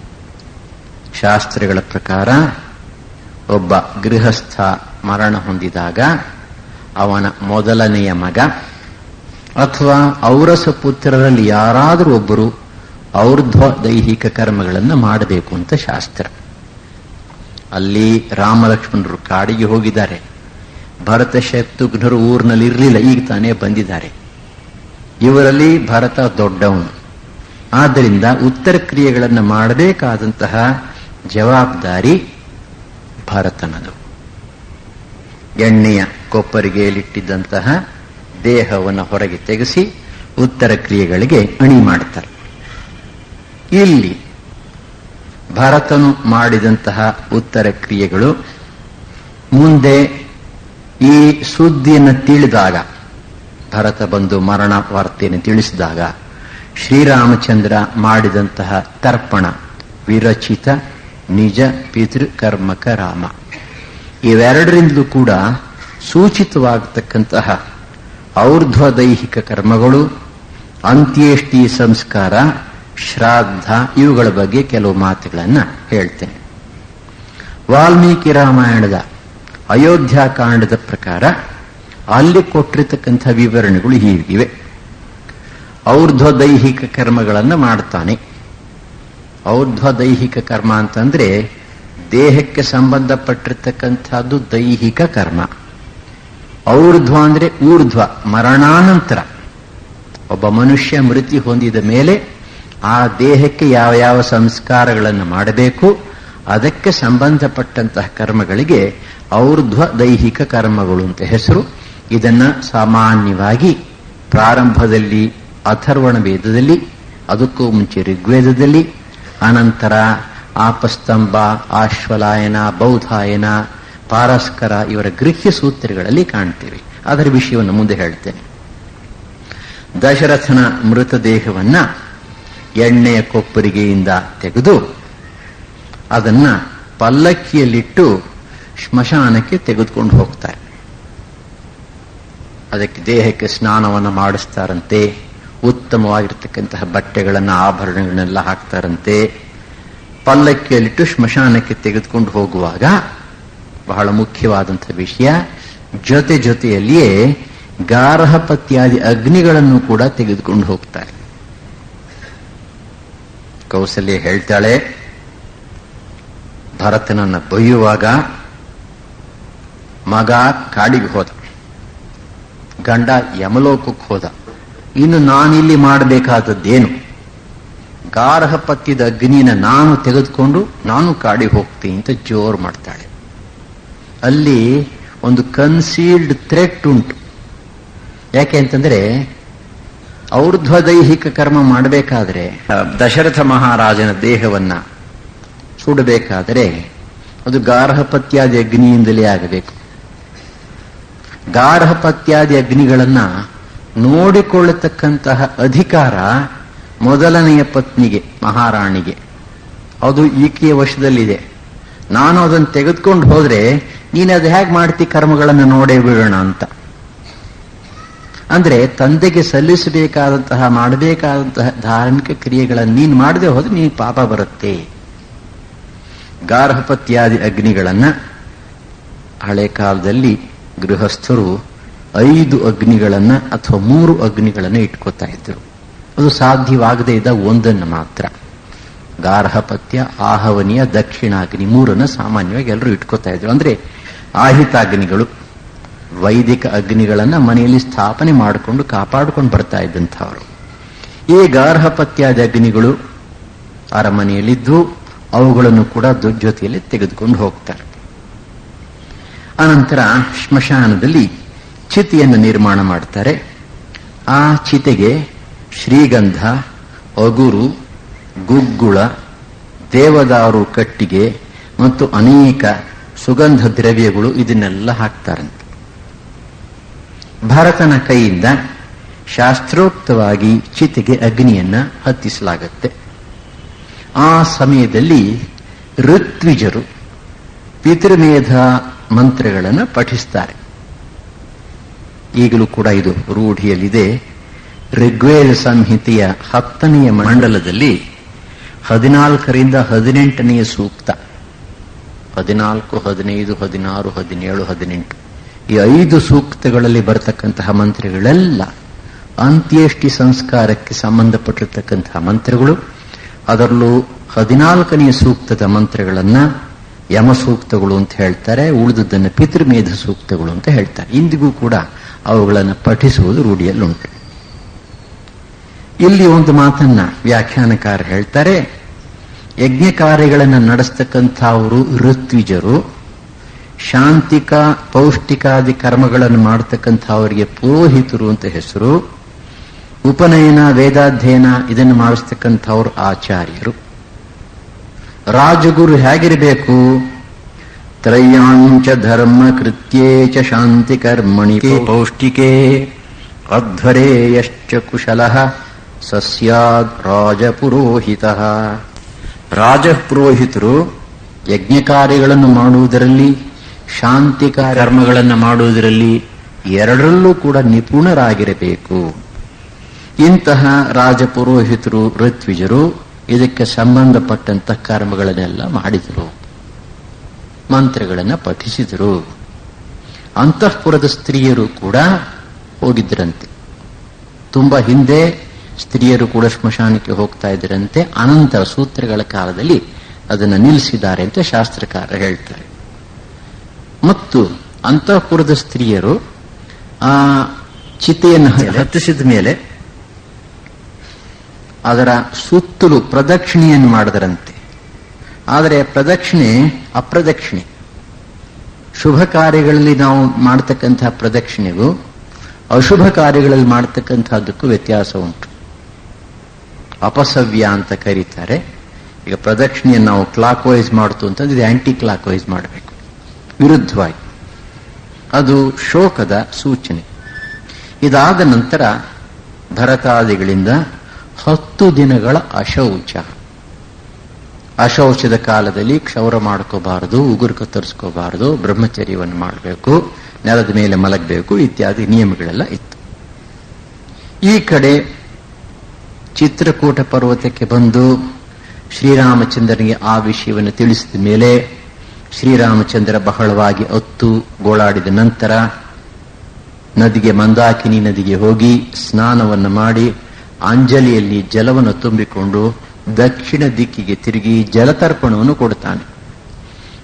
Speaker 1: ಶಾಸ್ತ್ರಗಳ ಪ್ರಕಾರ ಒಬ್ಬ ಗೃಹಸ್ಥ ಮರಣ ಹೊಂದಿದಾಗ ಅವನ ಮೊದಲನೆಯ ಮಗ ಅಥವಾ ಔರಸ ಪುತ್ರರಲ್ಲಿ ಯಾರಾದರೂ ಒಬ್ಬರು ಔರ್ಧ್ವ ದೈಹಿಕ ಕರ್ಮಗಳನ್ನು ಮಾಡಬೇಕು ಅಂತ ಶಾಸ್ತ್ರ ಅಲ್ಲಿ ರಾಮಲಕ್ಷ್ಮಣರು ಕಾಡಿಗೆ ಹೋಗಿದ್ದಾರೆ ಭರತ ಶತ್ರುಘ್ನರು ಊರಿನಲ್ಲಿ ಇರಲಿಲ್ಲ ಈಗ ತಾನೇ ಬಂದಿದ್ದಾರೆ ಇವರಲ್ಲಿ ಭರತ ದೊಡ್ಡವನು ಆದ್ದರಿಂದ ಉತ್ತರ ಕ್ರಿಯೆಗಳನ್ನು ಮಾಡಬೇಕಾದಂತಹ ಜವಾಬ್ದಾರಿ ಭರತನದು ಎಣ್ಣೆಯ ಕೊಪ್ಪರಿಗೆಯಲ್ಲಿಟ್ಟಿದ್ದಂತಹ ದೇಹವನ್ನು ಹೊರಗೆ ತೆಗೆಸಿ ಉತ್ತರ ಕ್ರಿಯೆಗಳಿಗೆ ಅಣಿ ಮಾಡುತ್ತಾರೆ ಇಲ್ಲಿ ಭರತನು ಮಾಡಿದಂತಹ ಉತ್ತರ ಕ್ರಿಯೆಗಳು ಮುಂದೆ ಈ ಸುದ್ದಿಯನ್ನು ತಿಳಿದಾಗ ಭರತ ಬಂದು ಮರಣ ವಾರ್ತೆಯನ್ನು ತಿಳಿಸಿದಾಗ ಶ್ರೀರಾಮಚಂದ್ರ ಮಾಡಿದಂತಹ ತರ್ಪಣ ವಿರಚಿತ ನಿಜ ಪಿತೃಕರ್ಮಕ ರಾಮ ಇವೆರಡರಿಂದಲೂ ಕೂಡ ಸೂಚಿತವಾಗತಕ್ಕಂತಹ ಔರ್ಧ್ವ ದೈಹಿಕ ಕರ್ಮಗಳು ಅಂತ್ಯೇಷ್ಟಿ ಸಂಸ್ಕಾರ ಶ್ರಾದ್ದ ಇವುಗಳ ಬಗ್ಗೆ ಕೆಲವು ಮಾತುಗಳನ್ನು ಹೇಳ್ತೇನೆ ವಾಲ್ಮೀಕಿ ರಾಮಾಯಣದ ಅಯೋಧ್ಯಾಕಾಂಡದ ಪ್ರಕಾರ ಅಲ್ಲಿ ಕೊಟ್ಟಿರತಕ್ಕಂಥ ವಿವರಣೆಗಳು ಹೀಗಿವೆ ಔರ್ಧ್ವ ದೈಹಿಕ ಕರ್ಮಗಳನ್ನು ಮಾಡ್ತಾನೆ ಔರ್ಧ್ವ ದೈಹಿಕ ಕರ್ಮ ಅಂತಂದ್ರೆ ದೇಹಕ್ಕೆ ಸಂಬಂಧಪಟ್ಟಿರ್ತಕ್ಕಂಥದ್ದು ದೈಹಿಕ ಕರ್ಮ ಔರ್ಧ್ವ ಅಂದ್ರೆ ಊರ್ಧ್ವ ಮರಣಾನಂತರ ಒಬ್ಬ ಮನುಷ್ಯ ಮೃತ್ಯು ಹೊಂದಿದ ಮೇಲೆ ಆ ದೇಹಕ್ಕೆ ಯಾವ ಯಾವ ಸಂಸ್ಕಾರಗಳನ್ನು ಮಾಡಬೇಕು ಅದಕ್ಕೆ ಸಂಬಂಧಪಟ್ಟಂತಹ ಕರ್ಮಗಳಿಗೆ ಔರ್ಧ್ವ ದೈಹಿಕ ಕರ್ಮಗಳು ಅಂತ ಹೆಸರು ಇದನ್ನ ಸಾಮಾನ್ಯವಾಗಿ ಪ್ರಾರಂಭದಲ್ಲಿ ಅಥರ್ವಣ ವೇದದಲ್ಲಿ ಅದಕ್ಕೂ ಮುಂಚೆ ಋಗ್ವೇದದಲ್ಲಿ ಅನಂತರ ಆಪಸ್ತಂಭ ಆಶ್ವಲಾಯನ ಬೌಧಾಯನ ಪಾರಸ್ಕರ ಇವರ ಗೃಹ್ಯ ಸೂತ್ರಗಳಲ್ಲಿ ಕಾಣ್ತೇವೆ ಅದರ ವಿಷಯವನ್ನು ಮುಂದೆ ಹೇಳ್ತೇನೆ ದಶರಥನ ಮೃತದೇಹವನ್ನ ಎಣ್ಣೆಯ ಕೊಪ್ಪರಿಗೆಯಿಂದ ತೆಗೆದು ಅದನ್ನ ಪಲ್ಲಕ್ಕಿಯಲ್ಲಿಟ್ಟು ಸ್ಮಶಾನಕ್ಕೆ ತೆಗೆದುಕೊಂಡು ಹೋಗ್ತಾರೆ ಅದಕ್ಕೆ ದೇಹಕ್ಕೆ ಸ್ನಾನವನ್ನು ಮಾಡಿಸ್ತಾರಂತೆ ಉತ್ತಮವಾಗಿರ್ತಕ್ಕಂತಹ ಬಟ್ಟೆಗಳನ್ನು ಆಭರಣಗಳನ್ನೆಲ್ಲ ಹಾಕ್ತಾರಂತೆ ಪಲ್ಲಕ್ಕಿಯಲ್ಲಿಟ್ಟು ಸ್ಮಶಾನಕ್ಕೆ ತೆಗೆದುಕೊಂಡು ಹೋಗುವಾಗ ಬಹಳ ಮುಖ್ಯವಾದಂತಹ ವಿಷಯ ಜೊತೆ ಜೊತೆಯಲ್ಲಿಯೇ ಗಾರ್ಹಪತ್ಯಾದಿ ಅಗ್ನಿಗಳನ್ನು ಕೂಡ ತೆಗೆದುಕೊಂಡು ಹೋಗ್ತಾರೆ ಕೌಸಲ್ಯ ಹೇಳ್ತಾಳೆ ಭರತನನ್ನ ಬೈಯುವಾಗ ಮಗ ಕಾಡಿಗೆ ಹೋದ ಗಂಡ ಯಮಲೋಕಕ್ಕೆ ಹೋದ ಇನ್ನು ನಾನಿಲ್ಲಿ ಮಾಡಬೇಕಾದದ್ದೇನು ಗಾರ್ಹಪತ್ಯದ ಅಗ್ನಿನ ನಾನು ತೆಗೆದುಕೊಂಡು ನಾನು ಕಾಡಿಗೆ ಹೋಗ್ತೀನಿ ಅಂತ ಜೋರು ಮಾಡ್ತಾಳೆ ಅಲ್ಲಿ ಒಂದು ಕನ್ಸೀಲ್ಡ್ ಥ್ರೆಟ್ ಉಂಟು ಯಾಕೆ ಅಂತಂದ್ರೆ ಔರ್ಧ್ವದೈಹಿಕ ಕರ್ಮ ಮಾಡಬೇಕಾದ್ರೆ ದಶರಥ ಮಹಾರಾಜನ ದೇಹವನ್ನ ಸುಡಬೇಕಾದರೆ ಅದು ಗಾರ್ಹಪತ್ಯಾದಿ ಅಗ್ನಿಯಿಂದಲೇ ಆಗಬೇಕು ಗಾರ್ಹಪತ್ಯಾದಿ ಅಗ್ನಿಗಳನ್ನ ನೋಡಿಕೊಳ್ಳತಕ್ಕಂತಹ ಅಧಿಕಾರ ಮೊದಲನೆಯ ಪತ್ನಿಗೆ ಮಹಾರಾಣಿಗೆ ಅದು ಈಕೆಯ ವಶದಲ್ಲಿದೆ ನಾನು ಅದನ್ನು ತೆಗೆದುಕೊಂಡು ಹೋದ್ರೆ ನೀನು ಅದು ಹೇಗೆ ಮಾಡ್ತಿ ಕರ್ಮಗಳನ್ನು ನೋಡೇ ಬಿಡೋಣ ಅಂತ ಅಂದ್ರೆ ತಂದೆಗೆ ಸಲ್ಲಿಸಬೇಕಾದಂತಹ ಮಾಡಬೇಕಾದಂತಹ ಧಾರ್ಮಿಕ ಕ್ರಿಯೆಗಳನ್ನು ನೀನು ಮಾಡದೆ ಹೋದ್ರೆ ನೀನು ಪಾಪ ಬರುತ್ತೆ ಗಾರ್ಹಪತ್ಯಾದಿ ಅಗ್ನಿಗಳನ್ನ ಹಳೆ ಕಾಲದಲ್ಲಿ ಗೃಹಸ್ಥರು ಐದು ಅಗ್ನಿಗಳನ್ನ ಅಥವಾ ಮೂರು ಅಗ್ನಿಗಳನ್ನ ಇಟ್ಕೋತಾ ಇದ್ರು ಅದು ಸಾಧ್ಯವಾಗದೇ ಇದ್ದ ಒಂದನ್ನು ಮಾತ್ರ ಗಾರ್ಹಪತ್ಯ ಆಹವನಿಯ ದಕ್ಷಿಣಾಗ್ನಿ ಮೂರನ್ನು ಸಾಮಾನ್ಯವಾಗಿ ಎಲ್ಲರೂ ಇಟ್ಕೋತಾ ಇದ್ರು ಅಂದ್ರೆ ಆಹಿತಾಗ್ನಿಗಳು ವೈದಿಕ ಅಗ್ನಿಗಳನ್ನ ಮನೆಯಲ್ಲಿ ಸ್ಥಾಪನೆ ಮಾಡಿಕೊಂಡು ಕಾಪಾಡಿಕೊಂಡು ಬರ್ತಾ ಇದ್ದಂಥವರು ಈ ಗಾರ್ಹಪತ್ಯಾದಿ ಅಗ್ನಿಗಳು ಅರಮನೆಯಲ್ಲಿದ್ದು ಅವುಗಳನ್ನು ಕೂಡ ಜೊತೆಯಲ್ಲಿ ತೆಗೆದುಕೊಂಡು ಹೋಗ್ತಾರೆ ಅನಂತರ ಸ್ಮಶಾನದಲ್ಲಿ ಚಿತೆಯನ್ನು ನಿರ್ಮಾಣ ಮಾಡ್ತಾರೆ ಆ ಚಿತೆಗೆ ಶ್ರೀಗಂಧ ಅಗುರು ಗುಗ್ಗುಳ ದೇವದಾರು ಕಟ್ಟಿಗೆ ಮತ್ತು ಅನೇಕ ಸುಗಂಧ ದ್ರವ್ಯಗಳು ಇದನ್ನೆಲ್ಲ ಹಾಕ್ತಾರಂತೆ ಭರತನ ಕೈಯಿಂದ ಶಾಸ್ತ್ರೋಕ್ತವಾಗಿ ಚಿತೆಗೆ ಅಗ್ನಿಯನ್ನ ಹತ್ತಿಸಲಾಗತ್ತೆ ಆ ಸಮಯದಲ್ಲಿ ಋತ್ವಿಜರು ಪಿತೃಮೇಧ ಮಂತ್ರಗಳನ್ನು ಪಠಿಸ್ತಾರೆ ಈಗಲೂ ಕೂಡ ಇದು ರೂಢಿಯಲ್ಲಿದೆ ಋಗ್ವೇದ ಸಂಹಿತೆಯ ಹತ್ತನೆಯ ಮಂಡಲದಲ್ಲಿ ಹದಿನಾಲ್ಕರಿಂದ ಹದಿನೆಂಟನೆಯ ಸೂಕ್ತ ಹದಿನಾಲ್ಕು ಹದಿನೈದು ಹದಿನಾರು ಹದಿನೇಳು ಹದಿನೆಂಟು ಈ ಐದು ಸೂಕ್ತಗಳಲ್ಲಿ ಬರತಕ್ಕಂತಹ ಮಂತ್ರಗಳೆಲ್ಲ ಅಂತ್ಯೇಷ್ಟಿ ಸಂಸ್ಕಾರಕ್ಕೆ ಸಂಬಂಧಪಟ್ಟಿರ್ತಕ್ಕಂತಹ ಮಂತ್ರಗಳು ಅದರಲ್ಲೂ ಹದಿನಾಲ್ಕನೆಯ ಸೂಕ್ತದ ಮಂತ್ರಗಳನ್ನ ಯಮ ಸೂಕ್ತಗಳು ಅಂತ ಹೇಳ್ತಾರೆ ಉಳಿದದ್ದನ್ನು ಪಿತೃಮೇಧ ಸೂಕ್ತಗಳು ಅಂತ ಹೇಳ್ತಾರೆ ಇಂದಿಗೂ ಕೂಡ ಅವುಗಳನ್ನು ಪಠಿಸುವುದು ರೂಢಿಯಲ್ಲುಂಟು ಇಲ್ಲಿ ಒಂದು ಮಾತನ್ನ ವ್ಯಾಖ್ಯಾನಕಾರ ಹೇಳ್ತಾರೆ ಯಜ್ಞ ಕಾರ್ಯಗಳನ್ನು ನಡೆಸ್ತಕ್ಕಂಥವರು ಋತ್ವಿಜರು ಶಾಂತಿಕ ಪೌಷ್ಟಿಕಾದಿ ಕರ್ಮಗಳನ್ನು ಮಾಡತಕ್ಕಂಥವರಿಗೆ ಪುರೋಹಿತರು ಅಂತ ಹೆಸರು ಉಪನಯನ ವೇದಾಧ್ಯಯನ ಇದನ್ನು ಮಾಡಿಸ್ತಕ್ಕಂಥವ್ರು ಆಚಾರ್ಯರು ರಾಜಗುರು ಹೇಗಿರಬೇಕು ತ್ರಯಾಂಚ ಧರ್ಮ ಕೃತ್ಯೇ ಚ ಶಾಂತಿ ಕರ್ಮಣಿ ಪೌಷ್ಟಿಕೆ ಅಧ್ವರೇಯಶ್ಚ ಕುಶಲ ಸಸ್ಯಾದ್ ರಾಜಪುರೋಹಿತ ರಾಜಪುರೋಹಿತರು ಯಜ್ಞ ಕಾರ್ಯಗಳನ್ನು ಮಾಡುವುದರಲ್ಲಿ ಶಾಂತಿ ಕರ್ಮಗಳನ್ನು ಮಾಡುವುದರಲ್ಲಿ ಎರಡರಲ್ಲೂ ಕೂಡ ನಿಪುಣರಾಗಿರಬೇಕು ಇಂತಹ ರಾಜಪುರೋಹಿತರು ಋತ್ವಿಜರು ಇದಕ್ಕೆ ಸಂಬಂಧಪಟ್ಟಂತಹ ಕರ್ಮಗಳನ್ನೆಲ್ಲ ಮಾಡಿದರು ಮಂತ್ರಗಳನ್ನು ಪಠಿಸಿದರು ಅಂತಃಪುರದ ಸ್ತ್ರೀಯರು ಕೂಡ ಹೋಗಿದ್ದರಂತೆ ತುಂಬಾ ಹಿಂದೆ ಸ್ತ್ರೀಯರು ಕೂಡ ಸ್ಮಶಾನಕ್ಕೆ ಹೋಗ್ತಾ ಇದ್ದರಂತೆ ಅನಂತರ ಸೂತ್ರಗಳ ಕಾಲದಲ್ಲಿ ಅದನ್ನು ನಿಲ್ಲಿಸಿದ್ದಾರೆ ಅಂತ ಶಾಸ್ತ್ರಕಾರ ಹೇಳ್ತಾರೆ ಮತ್ತು ಅಂತಃಪುರದ ಸ್ತ್ರೀಯರು ಆ ಚಿತೆಯನ್ನು ಹತ್ತಿಸಿದ ಮೇಲೆ ಅದರ ಸುತ್ತಲೂ ಪ್ರದಕ್ಷಿಣೆಯನ್ನು ಮಾಡಿದರಂತೆ ಆದರೆ ಪ್ರದಕ್ಷಿಣೆ ಅಪ್ರದಕ್ಷಿಣೆ ಶುಭ ಕಾರ್ಯಗಳಲ್ಲಿ ನಾವು ಮಾಡತಕ್ಕಂತಹ ಪ್ರದಕ್ಷಿಣೆಗೂ ಅಶುಭ ಕಾರ್ಯಗಳಲ್ಲಿ ಮಾಡತಕ್ಕಂತಹದ್ದಕ್ಕೂ ವ್ಯತ್ಯಾಸ ಉಂಟು ಅಪಸವ್ಯ ಅಂತ ಕರೀತಾರೆ ಈಗ ಪ್ರದಕ್ಷಿಣೆಯನ್ನು ನಾವು ಕ್ಲಾಕ್ ವೈಸ್ ಮಾಡ್ತು ಅಂತಂದ್ರೆ ಇದು ಆಂಟಿ ಕ್ಲಾಕ್ ವೈಸ್ ಮಾಡಬೇಕು ವಿರುದ್ಧವಾಗಿ ಅದು ಶೋಕದ ಸೂಚನೆ ಇದಾದ ನಂತರ ಭರತಾದಿಗಳಿಂದ ಹತ್ತು ದಿನಗಳ ಅಶೌಚ ಅಶೌಚದ ಕಾಲದಲ್ಲಿ ಕ್ಷೌರ ಮಾಡ್ಕೋಬಾರದು ಉಗುರು ಕತ್ತರಿಸ್ಕೋಬಾರದು ಬ್ರಹ್ಮಚರ್ಯವನ್ನು ಮಾಡಬೇಕು ನೆಲದ ಮೇಲೆ ಮಲಗಬೇಕು ಇತ್ಯಾದಿ ನಿಯಮಗಳೆಲ್ಲ ಇತ್ತು ಈ ಕಡೆ ಚಿತ್ರಕೂಟ ಪರ್ವತಕ್ಕೆ ಬಂದು ಶ್ರೀರಾಮಚಂದ್ರನಿಗೆ ಆ ವಿಷಯವನ್ನು ತಿಳಿಸಿದ ಮೇಲೆ ಶ್ರೀರಾಮಚಂದ್ರ ಬಹಳವಾಗಿ ಅತ್ತು ಗೋಳಾಡಿದ ನಂತರ ನದಿಗೆ ಮಂದಾಕಿನಿ ನದಿಗೆ ಹೋಗಿ ಸ್ನಾನವನ್ನು ಮಾಡಿ ಅಂಜಲಿಯಲ್ಲಿ ಜಲವನ್ನು ತುಂಬಿಕೊಂಡು ದಕ್ಷಿಣ ದಿಕ್ಕಿಗೆ ತಿರುಗಿ ಜಲತರ್ಪಣವನ್ನು ಕೊಡುತ್ತಾನೆ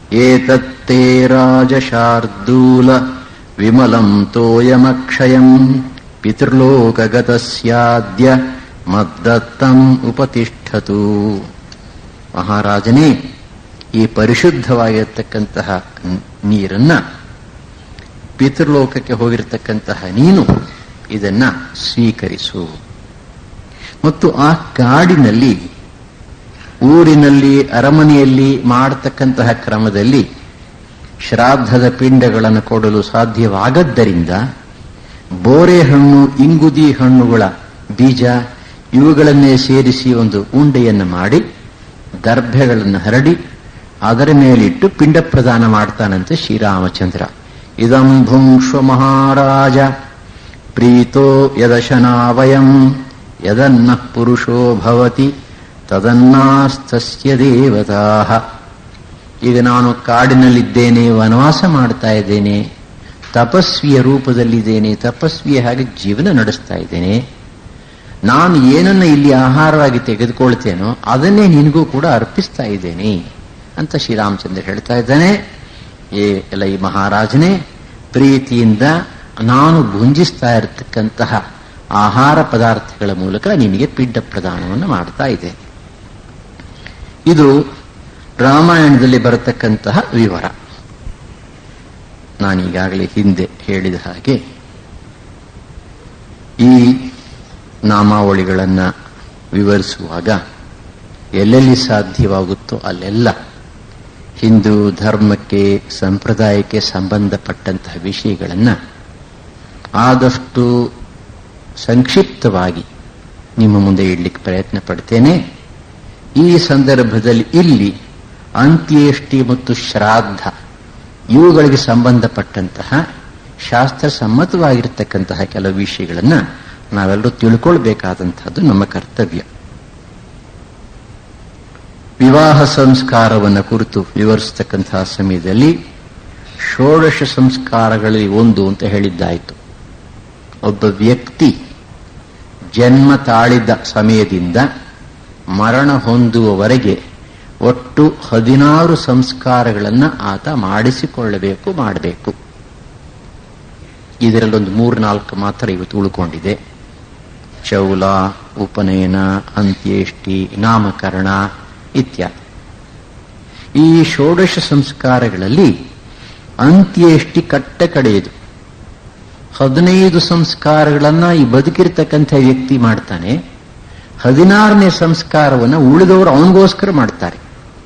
Speaker 1: ಏತತ್ತೇ ರಾಜಶಾರ್ದೂಲ ವಿಮಲಂ ತೋಯಮಕ್ಷಯಂ ಪಿತೃಲೋಕಗತಸ್ಯಾದ್ಯ ಮದ್ದತ್ತಂ ಉಪತಿಷ್ಠತು ಮಹಾರಾಜನೇ ಈ ಪರಿಶುದ್ಧವಾಗಿರತಕ್ಕಂತಹ ನೀರನ್ನ ಪಿತೃಲೋಕಕ್ಕೆ ಹೋಗಿರತಕ್ಕಂತಹ ನೀನು ಇದನ್ನ ಸ್ವೀಕರಿಸು ಮತ್ತು ಆ ಕಾಡಿನಲ್ಲಿ ಊರಿನಲ್ಲಿ ಅರಮನೆಯಲ್ಲಿ ಮಾಡತಕ್ಕಂತಹ ಕ್ರಮದಲ್ಲಿ ಶ್ರಾದ್ದದ ಪಿಂಡಗಳನ್ನು ಕೊಡಲು ಸಾಧ್ಯವಾಗದ್ದರಿಂದ ಬೋರೆ ಹಣ್ಣು ಇಂಗುದಿ ಹಣ್ಣುಗಳ ಬೀಜ ಇವುಗಳನ್ನೇ ಸೇರಿಸಿ ಒಂದು ಉಂಡೆಯನ್ನು ಮಾಡಿ ದರ್ಭೆಗಳನ್ನು ಹರಡಿ ಅದರ ಮೇಲಿಟ್ಟು ಪಿಂಡ ಪ್ರದಾನ ಮಾಡ್ತಾನಂತೆ ಶ್ರೀರಾಮಚಂದ್ರ ಇದಂ ಭುಂಕ್ಷ್ವ ಮಹಾರಾಜ ಪ್ರೀತೋ ಯದಶನಾವಯಂ ಯದನ್ನ ಪುರುಷೋ ಭವತಿ ತದನ್ನಾಸ್ತಸ್ಯ ದೇವತಾ ಈಗ ನಾನು ಕಾಡಿನಲ್ಲಿದ್ದೇನೆ ವನವಾಸ ಮಾಡ್ತಾ ಇದ್ದೇನೆ ತಪಸ್ವಿಯ ರೂಪದಲ್ಲಿದ್ದೇನೆ ತಪಸ್ವಿಯ ಹಾಗೆ ಜೀವನ ನಡೆಸ್ತಾ ಇದ್ದೇನೆ ನಾನು ಏನನ್ನ ಇಲ್ಲಿ ಆಹಾರವಾಗಿ ತೆಗೆದುಕೊಳ್ತೇನೋ ಅದನ್ನೇ ನಿನಗೂ ಕೂಡ ಅರ್ಪಿಸ್ತಾ ಇದ್ದೇನೆ ಅಂತ ಶ್ರೀರಾಮಚಂದ್ರ ಹೇಳ್ತಾ ಇದ್ದಾನೆ ಏ ಎಲ್ಲ ಈ ಮಹಾರಾಜನೇ ಪ್ರೀತಿಯಿಂದ ನಾನು ಭುಂಜಿಸ್ತಾ ಇರತಕ್ಕಂತಹ ಆಹಾರ ಪದಾರ್ಥಗಳ ಮೂಲಕ ನಿನಗೆ ಪಿಡ್ಡ ಪ್ರದಾನವನ್ನು ಮಾಡ್ತಾ ಇದೆ ಇದು ರಾಮಾಯಣದಲ್ಲಿ ಬರತಕ್ಕಂತಹ ವಿವರ ನಾನೀಗಾಗಲೇ ಹಿಂದೆ ಹೇಳಿದ ಹಾಗೆ ಈ ನಾಮಾವಳಿಗಳನ್ನು ವಿವರಿಸುವಾಗ ಎಲ್ಲೆಲ್ಲಿ ಸಾಧ್ಯವಾಗುತ್ತೋ ಅಲ್ಲೆಲ್ಲ ಹಿಂದೂ ಧರ್ಮಕ್ಕೆ ಸಂಪ್ರದಾಯಕ್ಕೆ ಸಂಬಂಧಪಟ್ಟಂತಹ ವಿಷಯಗಳನ್ನು ಆದಷ್ಟು ಸಂಕ್ಷಿಪ್ತವಾಗಿ ನಿಮ್ಮ ಮುಂದೆ ಇಡ್ಲಿಕ್ಕೆ ಪ್ರಯತ್ನ ಪಡ್ತೇನೆ ಈ ಸಂದರ್ಭದಲ್ಲಿ ಇಲ್ಲಿ ಅಂತ್ಯೇಷ್ಟಿ ಮತ್ತು ಶ್ರಾದ್ದ ಇವುಗಳಿಗೆ ಸಂಬಂಧಪಟ್ಟಂತಹ ಶಾಸ್ತ್ರಸಮ್ಮತವಾಗಿರ್ತಕ್ಕಂತಹ ಕೆಲವು ವಿಷಯಗಳನ್ನು ನಾವೆಲ್ಲರೂ ತಿಳ್ಕೊಳ್ಬೇಕಾದಂತಹದ್ದು ನಮ್ಮ ಕರ್ತವ್ಯ ವಿವಾಹ ಸಂಸ್ಕಾರವನ್ನು ಕುರಿತು ವಿವರಿಸತಕ್ಕಂತಹ ಸಮಯದಲ್ಲಿ ಷೋಡಶ ಸಂಸ್ಕಾರಗಳಲ್ಲಿ ಒಂದು ಅಂತ ಹೇಳಿದ್ದಾಯಿತು ಒಬ್ಬ ವ್ಯಕ್ತಿ ಜನ್ಮ ತಾಳಿದ ಸಮಯದಿಂದ ಮರಣ ಹೊಂದುವವರೆಗೆ ಒಟ್ಟು ಹದಿನಾರು ಸಂಸ್ಕಾರಗಳನ್ನು ಆತ ಮಾಡಿಸಿಕೊಳ್ಳಬೇಕು ಮಾಡಬೇಕು ಇದರಲ್ಲೊಂದು ಮೂರ್ನಾಲ್ಕು ಮಾತ್ರ ಇವತ್ತು ಉಳ್ಕೊಂಡಿದೆ ಚೌಲ ಉಪನಯನ ಅಂತ್ಯೇಷ್ಟಿ ನಾಮಕರಣ ಇತ್ಯಾದಿ ಈ ಷೋಡಶ ಸಂಸ್ಕಾರಗಳಲ್ಲಿ ಅಂತ್ಯೇಷ್ಟಿ ಕಟ್ಟ ಕಡೆಯದು ಹದಿನೈದು ಸಂಸ್ಕಾರಗಳನ್ನ ಈ ಬದುಕಿರ್ತಕ್ಕಂಥ ವ್ಯಕ್ತಿ ಮಾಡ್ತಾನೆ ಹದಿನಾರನೇ ಸಂಸ್ಕಾರವನ್ನು ಉಳಿದವರು ಅವನಿಗೋಸ್ಕರ ಮಾಡ್ತಾರೆ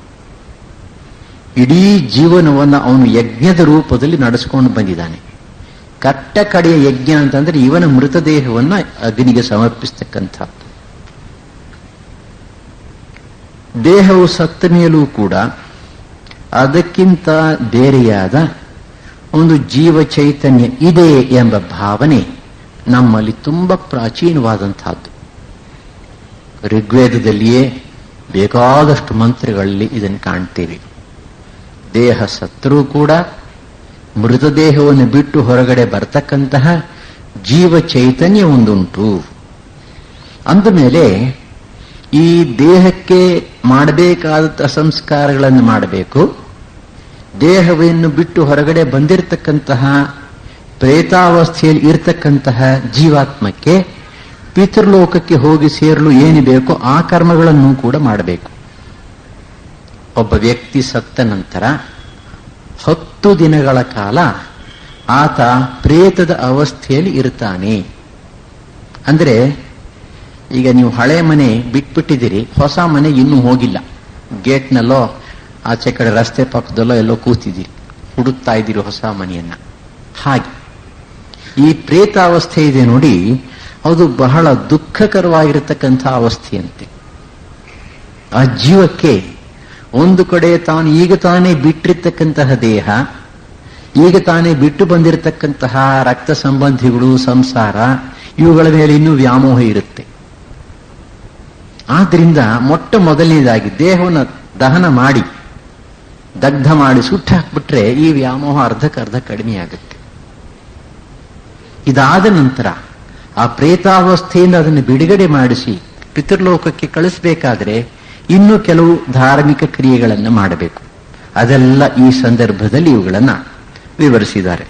Speaker 1: ಇಡೀ ಜೀವನವನ್ನು ಅವನು ಯಜ್ಞದ ರೂಪದಲ್ಲಿ ನಡೆಸ್ಕೊಂಡು ಬಂದಿದ್ದಾನೆ ಕಟ್ಟ ಕಡೆಯ ಯಜ್ಞ ಅಂತಂದ್ರೆ ಇವನ ಮೃತದೇಹವನ್ನು ಅಗ್ನಿಗೆ ಸಮರ್ಪಿಸ್ತಕ್ಕಂಥದ್ದು ದೇಹವು ಸತ್ತ ಮೇಲೂ ಕೂಡ ಅದಕ್ಕಿಂತ ಬೇರೆಯಾದ ಒಂದು ಜೀವ ಚೈತನ್ಯ ಇದೆ ಎಂಬ ಭಾವನೆ ನಮ್ಮಲ್ಲಿ ತುಂಬಾ ಪ್ರಾಚೀನವಾದಂತಹದ್ದು ಋಗ್ವೇದದಲ್ಲಿಯೇ ಬೇಕಾದಷ್ಟು ಮಂತ್ರಗಳಲ್ಲಿ ಇದನ್ನು ಕಾಣ್ತೇವೆ ದೇಹ ಸತ್ತರೂ ಕೂಡ ಮೃತದೇಹವನ್ನು ಬಿಟ್ಟು ಹೊರಗಡೆ ಬರ್ತಕ್ಕಂತಹ ಜೀವ ಚೈತನ್ಯ ಒಂದುಂಟು ಅಂದಮೇಲೆ ಈ ದೇಹಕ್ಕೆ ಮಾಡಬೇಕಾದ ಸಂಸ್ಕಾರಗಳನ್ನು ಮಾಡಬೇಕು ದೇಹವನ್ನು ಬಿಟ್ಟು ಹೊರಗಡೆ ಬಂದಿರತಕ್ಕಂತಹ ಪ್ರೇತಾವಸ್ಥೆಯಲ್ಲಿ ಇರತಕ್ಕಂತಹ ಜೀವಾತ್ಮಕ್ಕೆ ಪಿತೃಲೋಕಕ್ಕೆ ಹೋಗಿ ಸೇರಲು ಏನು ಬೇಕೋ ಆ ಕರ್ಮಗಳನ್ನು ಕೂಡ ಮಾಡಬೇಕು ಒಬ್ಬ ವ್ಯಕ್ತಿ ಸತ್ತ ನಂತರ ಹತ್ತು ದಿನಗಳ ಕಾಲ ಆತ ಪ್ರೇತದ ಅವಸ್ಥೆಯಲ್ಲಿ ಇರ್ತಾನೆ ಅಂದ್ರೆ ಈಗ ನೀವು ಹಳೆ ಮನೆ ಬಿಟ್ಬಿಟ್ಟಿದ್ದೀರಿ ಹೊಸ ಮನೆ ಇನ್ನೂ ಹೋಗಿಲ್ಲ ಗೇಟ್ನಲ್ಲೋ ಆಚೆ ಕಡೆ ರಸ್ತೆ ಪಕ್ಕದಲ್ಲೋ ಎಲ್ಲೋ ಕೂತಿದ್ದೀರಿ ಹುಡುಕ್ತಾ ಇದ್ದೀರಿ ಹೊಸ ಮನೆಯನ್ನ ಹಾಗೆ ಈ ಪ್ರೇತಾವಸ್ಥೆ ಇದೆ ನೋಡಿ ಅದು ಬಹಳ ದುಃಖಕರವಾಗಿರತಕ್ಕಂಥ ಅವಸ್ಥೆಯಂತೆ ಆ ಜೀವಕ್ಕೆ ಒಂದು ಕಡೆ ತಾನು ಈಗ ತಾನೇ ಬಿಟ್ಟಿರ್ತಕ್ಕಂತಹ ದೇಹ ಈಗ ತಾನೇ ಬಿಟ್ಟು ಬಂದಿರತಕ್ಕಂತಹ ರಕ್ತ ಸಂಬಂಧಿಗಳು ಸಂಸಾರ ಇವುಗಳ ಮೇಲೆ ಇನ್ನೂ ವ್ಯಾಮೋಹ ಇರುತ್ತೆ ಆದ್ರಿಂದ ಮೊಟ್ಟ ಮೊದಲನೇದಾಗಿ ದೇಹವನ್ನು ದಹನ ಮಾಡಿ ದಗ್ಧ ಮಾಡಿ ಸುಟ್ಟು ಹಾಕ್ಬಿಟ್ರೆ ಈ ವ್ಯಾಮೋಹ ಅರ್ಧಕ್ಕರ್ಧ ಕಡಿಮೆ ಆಗುತ್ತೆ ಇದಾದ ನಂತರ ಆ ಪ್ರೇತಾವಸ್ಥೆಯಿಂದ ಅದನ್ನು ಬಿಡುಗಡೆ ಮಾಡಿಸಿ ಪಿತೃಲೋಕಕ್ಕೆ ಕಳಿಸಬೇಕಾದ್ರೆ ಇನ್ನೂ ಕೆಲವು ಧಾರ್ಮಿಕ ಕ್ರಿಯೆಗಳನ್ನು ಮಾಡಬೇಕು ಅದೆಲ್ಲ ಈ ಸಂದರ್ಭದಲ್ಲಿ ಇವುಗಳನ್ನ ವಿವರಿಸಿದ್ದಾರೆ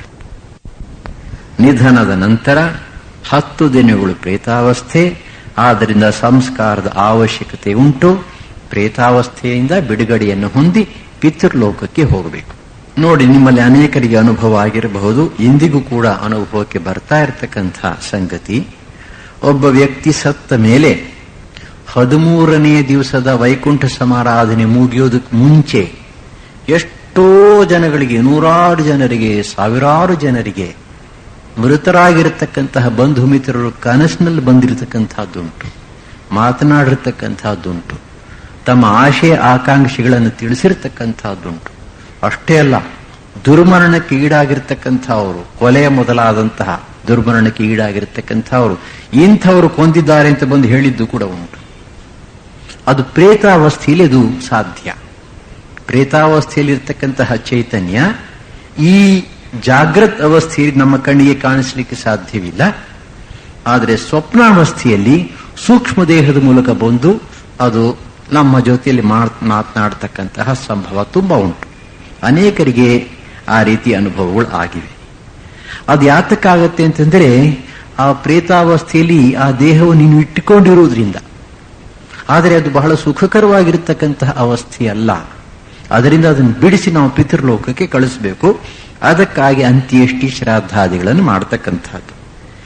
Speaker 1: ನಿಧನದ ನಂತರ ಹತ್ತು ದಿನಗಳು ಪ್ರೇತಾವಸ್ಥೆ ಆದ್ದರಿಂದ ಸಂಸ್ಕಾರದ ಅವಶ್ಯಕತೆ ಉಂಟು ಪ್ರೇತಾವಸ್ಥೆಯಿಂದ ಬಿಡುಗಡೆಯನ್ನು ಹೊಂದಿ ಪಿತೃಲೋಕಕ್ಕೆ ಹೋಗಬೇಕು ನೋಡಿ ನಿಮ್ಮಲ್ಲಿ ಅನೇಕರಿಗೆ ಅನುಭವ ಆಗಿರಬಹುದು ಇಂದಿಗೂ ಕೂಡ ಅನುಭವಕ್ಕೆ ಬರ್ತಾ ಇರತಕ್ಕಂಥ ಸಂಗತಿ ಒಬ್ಬ ವ್ಯಕ್ತಿ ಸತ್ತ ಮೇಲೆ ಹದಿಮೂರನೇ ದಿವಸದ ವೈಕುಂಠ ಸಮಾರಾಧನೆ ಮುಗಿಯೋದಕ್ಕೆ ಮುಂಚೆ ಎಷ್ಟೋ ಜನಗಳಿಗೆ ನೂರಾರು ಜನರಿಗೆ ಸಾವಿರಾರು ಜನರಿಗೆ ಮೃತರಾಗಿರತಕ್ಕಂತಹ ಬಂಧು ಮಿತ್ರರು ಕನಸಿನಲ್ಲಿ ಬಂದಿರತಕ್ಕಂಥದ್ದುಂಟು ಮಾತನಾಡಿರ್ತಕ್ಕಂಥದ್ದುಂಟು ತಮ್ಮ ಆಶಯ ಆಕಾಂಕ್ಷೆಗಳನ್ನು ತಿಳಿಸಿರ್ತಕ್ಕಂಥದ್ದುಂಟು ಅಷ್ಟೇ ಅಲ್ಲ ದುರ್ಮರಣಕ್ಕೆ ಈಡಾಗಿರ್ತಕ್ಕಂಥವರು ಕೊಲೆಯ ಮೊದಲಾದಂತಹ ದುರ್ಮರಣಕ್ಕೆ ಈಡಾಗಿರ್ತಕ್ಕಂಥವರು ಇಂಥವರು ಕೊಂದಿದ್ದಾರೆ ಅಂತ ಬಂದು ಹೇಳಿದ್ದು ಕೂಡ ಉಂಟು ಅದು ಪ್ರೇತಾವಸ್ಥೆಯಲ್ಲಿ ಅದು ಸಾಧ್ಯ ಪ್ರೇತಾವಸ್ಥೆಯಲ್ಲಿರ್ತಕ್ಕಂತಹ ಚೈತನ್ಯ ಈ ಜಾಗೃತ್ ಅವಸ್ಥೆಯಲ್ಲಿ ನಮ್ಮ ಕಣ್ಣಿಗೆ ಕಾಣಿಸಲಿಕ್ಕೆ ಸಾಧ್ಯವಿಲ್ಲ ಆದರೆ ಸ್ವಪ್ನಾವಸ್ಥೆಯಲ್ಲಿ ಸೂಕ್ಷ್ಮ ದೇಹದ ಮೂಲಕ ಬಂದು ಅದು ನಮ್ಮ ಜೊತೆಯಲ್ಲಿ ಮಾತನಾಡತಕ್ಕಂತಹ ಸಂಭವ ತುಂಬಾ ಉಂಟು ಅನೇಕರಿಗೆ ಆ ರೀತಿ ಅನುಭವಗಳು ಆಗಿವೆ ಅದು ಯಾತಕ್ಕಾಗತ್ತೆ ಅಂತಂದ್ರೆ ಆ ಪ್ರೇತಾವಸ್ಥೆಯಲ್ಲಿ ಆ ದೇಹವು ನೀನು ಇಟ್ಟುಕೊಂಡಿರುವುದರಿಂದ ಆದರೆ ಅದು ಬಹಳ ಸುಖಕರವಾಗಿರತಕ್ಕಂತಹ ಅವಸ್ಥೆ ಅಲ್ಲ ಅದರಿಂದ ಅದನ್ನು ಬಿಡಿಸಿ ನಾವು ಪಿತೃಲೋಕಕ್ಕೆ ಕಳಿಸಬೇಕು ಅದಕ್ಕಾಗಿ ಅಂತ್ಯೇಷ್ಟಿ ಶ್ರಾದ್ದಾದಿಗಳನ್ನು ಮಾಡತಕ್ಕಂಥದ್ದು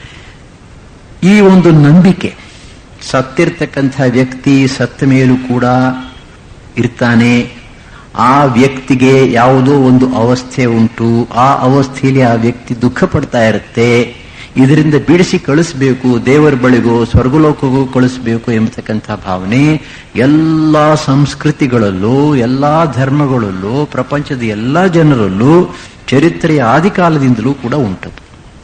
Speaker 1: ಈ ಒಂದು ನಂಬಿಕೆ ಸತ್ತಿರ್ತಕ್ಕಂಥ ವ್ಯಕ್ತಿ ಸತ್ತ ಮೇಲೂ ಕೂಡ ಇರ್ತಾನೆ ಆ ವ್ಯಕ್ತಿಗೆ ಯಾವುದೋ ಒಂದು ಅವಸ್ಥೆ ಉಂಟು ಆ ಅವಸ್ಥೆಯಲ್ಲಿ ಆ ವ್ಯಕ್ತಿ ದುಃಖ ಪಡ್ತಾ ಇರುತ್ತೆ ಇದರಿಂದ ಬಿಡಿಸಿ ಕಳಿಸ್ಬೇಕು ದೇವರ ಬಳಿಗೋ ಸ್ವರ್ಗಲೋಕಗೂ ಕಳಿಸ್ಬೇಕು ಎಂಬತಕ್ಕಂಥ ಭಾವನೆ ಎಲ್ಲ ಸಂಸ್ಕೃತಿಗಳಲ್ಲೂ ಎಲ್ಲಾ ಧರ್ಮಗಳಲ್ಲೂ ಪ್ರಪಂಚದ ಎಲ್ಲಾ ಜನರಲ್ಲೂ ಚರಿತ್ರೆಯ ಆದಿಕಾಲದಿಂದಲೂ ಕೂಡ ಉಂಟದು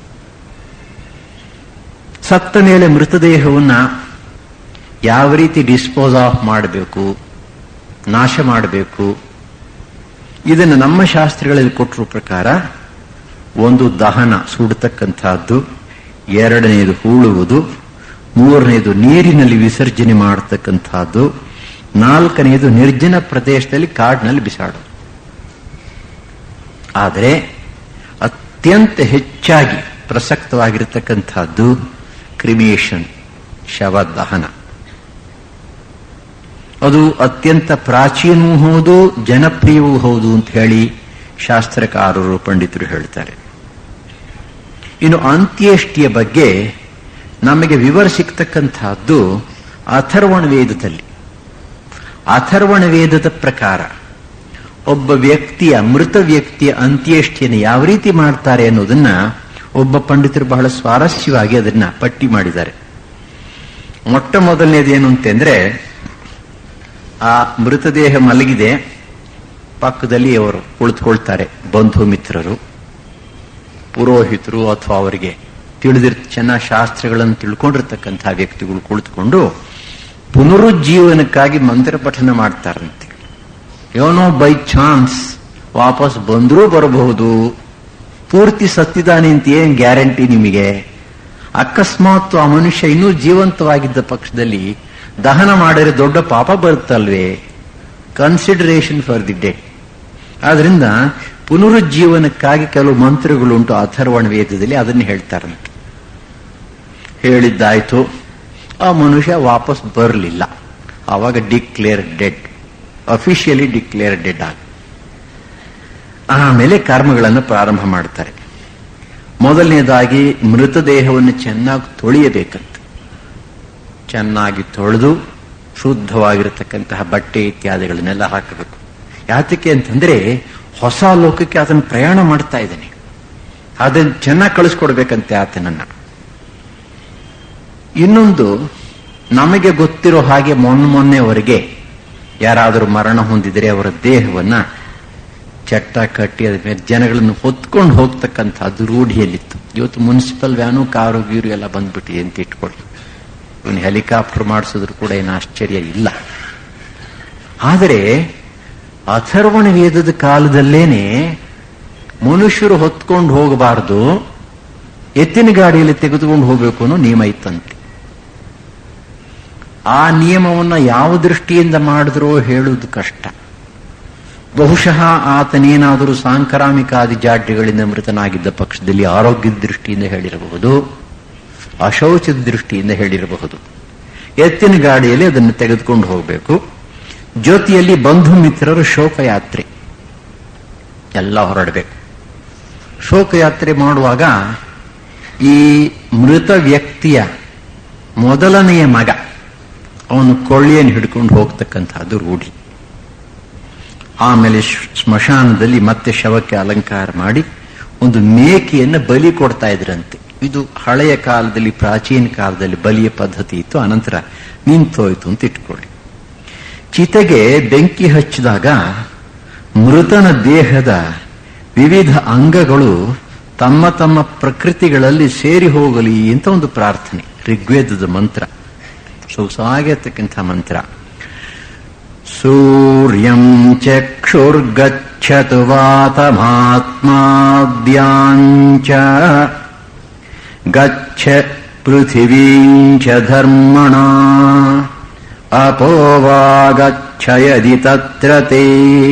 Speaker 1: ಸತ್ತ ಮೇಲೆ ಮೃತದೇಹವನ್ನ ಯಾವ ರೀತಿ ಡಿಸ್ಪೋಸ್ ಆಫ್ ಮಾಡಬೇಕು ನಾಶ ಮಾಡಬೇಕು ಇದನ್ನು ನಮ್ಮ ಶಾಸ್ತ್ರಗಳಲ್ಲಿ ಕೊಟ್ಟರು ಪ್ರಕಾರ ಒಂದು ದಹನ ಸುಡತಕ್ಕಂಥದ್ದು ಎರಡನೆಯದು ಹೂಳುವುದು ಮೂರನೆಯದು ನೀರಿನಲ್ಲಿ ವಿಸರ್ಜನೆ ಮಾಡತಕ್ಕಂಥದ್ದು ನಾಲ್ಕನೆಯದು ನಿರ್ಜನ ಪ್ರದೇಶದಲ್ಲಿ ಕಾಡಿನಲ್ಲಿ ಬಿಸಾಡೋದು ಆದರೆ ಅತ್ಯಂತ ಹೆಚ್ಚಾಗಿ ಪ್ರಸಕ್ತವಾಗಿರತಕ್ಕಂಥದ್ದು ಕ್ರಿಮಿಯೇಷನ್ ಶವ ದಹನ ಅದು ಅತ್ಯಂತ ಪ್ರಾಚೀನವೂ ಹೌದು ಜನಪ್ರಿಯವೂ ಹೌದು ಅಂತ ಹೇಳಿ ಶಾಸ್ತ್ರಕಾರರು ಪಂಡಿತರು ಹೇಳ್ತಾರೆ ಇನ್ನು ಅಂತ್ಯೇಷ್ಟಿಯ ಬಗ್ಗೆ ನಮಗೆ ವಿವರ ಸಿಗ್ತಕ್ಕಂತಹದ್ದು ಅಥರ್ವಣ ವೇದದಲ್ಲಿ ಅಥರ್ವಣ ವೇದದ ಪ್ರಕಾರ ಒಬ್ಬ ವ್ಯಕ್ತಿಯ ಮೃತ ವ್ಯಕ್ತಿಯ ಅಂತ್ಯೇಷ್ಟಿಯನ್ನು ಯಾವ ರೀತಿ ಮಾಡ್ತಾರೆ ಅನ್ನೋದನ್ನ ಒಬ್ಬ ಪಂಡಿತರು ಬಹಳ ಸ್ವಾರಸ್ಯವಾಗಿ ಅದನ್ನ ಪಟ್ಟಿ ಮಾಡಿದ್ದಾರೆ ಮೊಟ್ಟ ಮೊದಲನೇದೇನು ಅಂತಂದ್ರೆ ಆ ಮೃತದೇಹ ಮಲಗಿದೆ ಪಕ್ಕದಲ್ಲಿ ಅವರು ಕುಳಿತುಕೊಳ್ತಾರೆ ಬಂಧು ಮಿತ್ರರು ಪುರೋಹಿತರು ಅಥವಾ ಅವರಿಗೆ ತಿಳಿದಿರ್ ಚೆನ್ನಾಗಿ ಶಾಸ್ತ್ರಗಳನ್ನು ತಿಳ್ಕೊಂಡಿರ್ತಕ್ಕಂತಹ ವ್ಯಕ್ತಿಗಳು ಕುಳಿತುಕೊಂಡು ಪುನರುಜ್ಜೀವನಕ್ಕಾಗಿ ಮಂತ್ರ ಪಠನ ಮಾಡ್ತಾರಂತೆ ಏನೋ ಬೈ ಚಾನ್ಸ್ ವಾಪಸ್ ಬಂದರೂ ಬರಬಹುದು ಪೂರ್ತಿ ಸತ್ತಿದ್ದಾನೆ ಅಂತ ಏನ್ ಗ್ಯಾರಂಟಿ ನಿಮಗೆ ಅಕಸ್ಮಾತ್ ಆ ಮನುಷ್ಯ ಇನ್ನೂ ಜೀವಂತವಾಗಿದ್ದ ಪಕ್ಷದಲ್ಲಿ ದಹನ ಮಾಡಿದ್ರೆ ದೊಡ್ಡ ಪಾಪ ಬರುತ್ತಲ್ವೇ ಕನ್ಸಿಡರೇಷನ್ ಫಾರ್ ದಿ ಡೆಡ್ ಆದ್ರಿಂದ ಪುನರುಜ್ಜೀವನಕ್ಕಾಗಿ ಕೆಲವು ಮಂತ್ರಗಳುಂಟು ಅಥರ್ವಣ ವೇದದಲ್ಲಿ ಅದನ್ನು ಹೇಳ್ತಾರಂತೆ ಹೇಳಿದ್ದಾಯ್ತು ಆ ಮನುಷ್ಯ ವಾಪಸ್ ಬರಲಿಲ್ಲ ಆವಾಗ declare dead officially declare dead ಆಗ ಆಮೇಲೆ ಕರ್ಮಗಳನ್ನು ಪ್ರಾರಂಭ ಮಾಡ್ತಾರೆ ಮೊದಲನೇದಾಗಿ ಮೃತದೇಹವನ್ನು ಚೆನ್ನಾಗಿ ತೊಳೆಯಬೇಕಂತ ಚೆನ್ನಾಗಿ ತೊಳೆದು ಶುದ್ಧವಾಗಿರತಕ್ಕಂತಹ ಬಟ್ಟೆ ಇತ್ಯಾದಿಗಳನ್ನೆಲ್ಲ ಹಾಕಬೇಕು ಯಾತಕ್ಕೆ ಅಂತಂದ್ರೆ ಹೊಸ ಲೋಕಕ್ಕೆ ಅದನ್ನು ಪ್ರಯಾಣ ಮಾಡ್ತಾ ಇದ್ದಾನೆ ಅದನ್ನು ಚೆನ್ನಾಗಿ ಕಳಿಸ್ಕೊಡ್ಬೇಕಂತೆ ಆತನನ್ನ ಇನ್ನೊಂದು ನಮಗೆ ಗೊತ್ತಿರೋ ಹಾಗೆ ಮೊನ್ನೆ ಮೊನ್ನೆವರೆಗೆ ಯಾರಾದರೂ ಮರಣ ಹೊಂದಿದರೆ ಅವರ ದೇಹವನ್ನ ಚಟ್ಟ ಕಟ್ಟಿ ಅದ್ರ ಮೇಲೆ ಜನಗಳನ್ನು ಹೊತ್ಕೊಂಡು ಹೋಗ್ತಕ್ಕಂಥದ್ದು ರೂಢಿಯಲ್ಲಿತ್ತು ಇವತ್ತು ಮುನ್ಸಿಪಲ್ ವ್ಯಾನು ಕಾರು ಗೀರು ಎಲ್ಲ ಬಂದ್ಬಿಟ್ಟಿದೆ ಅಂತ ಇಟ್ಕೊಳ್ಳಿ ಇವನು ಹೆಲಿಕಾಪ್ಟರ್ ಮಾಡಿಸಿದ್ರು ಕೂಡ ಏನು ಆಶ್ಚರ್ಯ ಇಲ್ಲ ಆದರೆ ಅಥರ್ವಣ ವೇದದ ಕಾಲದಲ್ಲೇನೆ ಮನುಷ್ಯರು ಹೊತ್ಕೊಂಡು ಹೋಗಬಾರದು ಎತ್ತಿನ ಗಾಡಿಯಲ್ಲಿ ತೆಗೆದುಕೊಂಡು ಹೋಗಬೇಕು ಅನ್ನೋ ನಿಯಮ ಇತ್ತಂತೆ ಆ ನಿಯಮವನ್ನ ಯಾವ ದೃಷ್ಟಿಯಿಂದ ಮಾಡಿದ್ರೋ ಹೇಳುವುದು ಕಷ್ಟ ಬಹುಶಃ ಆತನೇನಾದರೂ ಸಾಂಕ್ರಾಮಿಕಾದಿ ಜಾಡ್ಯಗಳಿಂದ ಮೃತನಾಗಿದ್ದ ಪಕ್ಷದಲ್ಲಿ ಆರೋಗ್ಯದ ದೃಷ್ಟಿಯಿಂದ ಹೇಳಿರಬಹುದು ಅಶೌಚದ ದೃಷ್ಟಿಯಿಂದ ಹೇಳಿರಬಹುದು ಎತ್ತಿನ ಗಾಡಿಯಲ್ಲಿ ಅದನ್ನು ತೆಗೆದುಕೊಂಡು ಹೋಗಬೇಕು ಜೊತೆಯಲ್ಲಿ ಬಂಧು ಮಿತ್ರರ ಶೋಕಯಾತ್ರೆ ಎಲ್ಲ ಹೊರಡಬೇಕು ಶೋಕಯಾತ್ರೆ ಮಾಡುವಾಗ ಈ ಮೃತ ವ್ಯಕ್ತಿಯ ಮೊದಲನೆಯ ಮಗ ಅವನು ಕೊಳ್ಳಿಯನ್ನು ಹಿಡ್ಕೊಂಡು ಹೋಗ್ತಕ್ಕಂಥದ್ದು ರೂಢಿ ಆಮೇಲೆ ಸ್ಮಶಾನದಲ್ಲಿ ಮತ್ತೆ ಶವಕ್ಕೆ ಅಲಂಕಾರ ಮಾಡಿ ಒಂದು ಮೇಕೆಯನ್ನು ಬಲಿ ಕೊಡ್ತಾ ಇದ್ರಂತೆ ಇದು ಹಳೆಯ ಕಾಲದಲ್ಲಿ ಪ್ರಾಚೀನ ಕಾಲದಲ್ಲಿ ಬಲಿಯ ಪದ್ಧತಿ ಇತ್ತು ಅನಂತರ ನಿಂತೋಯ್ತು ಅಂತ ಇಟ್ಕೊಳ್ಳಿ ಚಿತೆಗೆ ಬೆಂಕಿ ಹಚ್ಚಿದಾಗ ಮೃತನ ದೇಹದ ವಿವಿಧ ಅಂಗಗಳು ತಮ್ಮ ತಮ್ಮ ಪ್ರಕೃತಿಗಳಲ್ಲಿ ಸೇರಿ ಹೋಗಲಿ ಅಂತ ಒಂದು ಪ್ರಾರ್ಥನೆ ಋಗ್ವೇದದ ಮಂತ್ರ ಸೊಗಸಾಗಿರ್ತಕ್ಕಂಥ ಮಂತ್ರ ಸೂರ್ಯಂ ಚಕ್ಷುರ್ಗಚ್ಚತು ವಾತಮಾತ್ಮಾದ್ಯಾಂಚ ಗಚ್ಚ ಪೃಥಿವೀಂಚ ಧರ್ಮಣ ಅಪೋವಾಗಚ್ಚಯದಿ ತತ್ರ ತೇ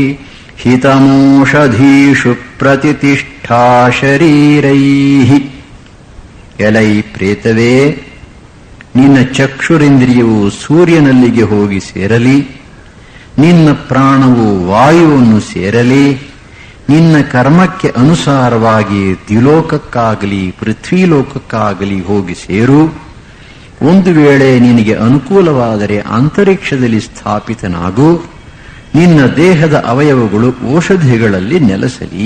Speaker 1: ಹಿತಮೋಷಧೀಷು ಪ್ರತಿಷ್ಠಾ ಶರೀರೈಃ ಎಲೈ ಪ್ರೇತವೇ ನಿನ್ನ ಚಕ್ಷುರಿಂದ್ರಿಯವು ಸೂರ್ಯನಲ್ಲಿಗೆ ಹೋಗಿ ಸೇರಲಿ ನಿನ್ನ ಪ್ರಾಣವು ವಾಯುವನ್ನು ಸೇರಲಿ ನಿನ್ನ ಕರ್ಮಕ್ಕೆ ಅನುಸಾರವಾಗಿ ದ್ವಿಲೋಕಕ್ಕಾಗಲಿ ಪೃಥ್ವಿಲೋಕಕ್ಕಾಗಲಿ ಹೋಗಿ ಸೇರು ಒಂದು ವೇಳೆ ನಿನಗೆ ಅನುಕೂಲವಾದರೆ ಅಂತರಿಕ್ಷದಲ್ಲಿ ಸ್ಥಾಪಿತನಾಗು ನಿನ್ನ ದೇಹದ ಅವಯವಗಳು ಔಷಧಿಗಳಲ್ಲಿ ನೆಲೆಸಲಿ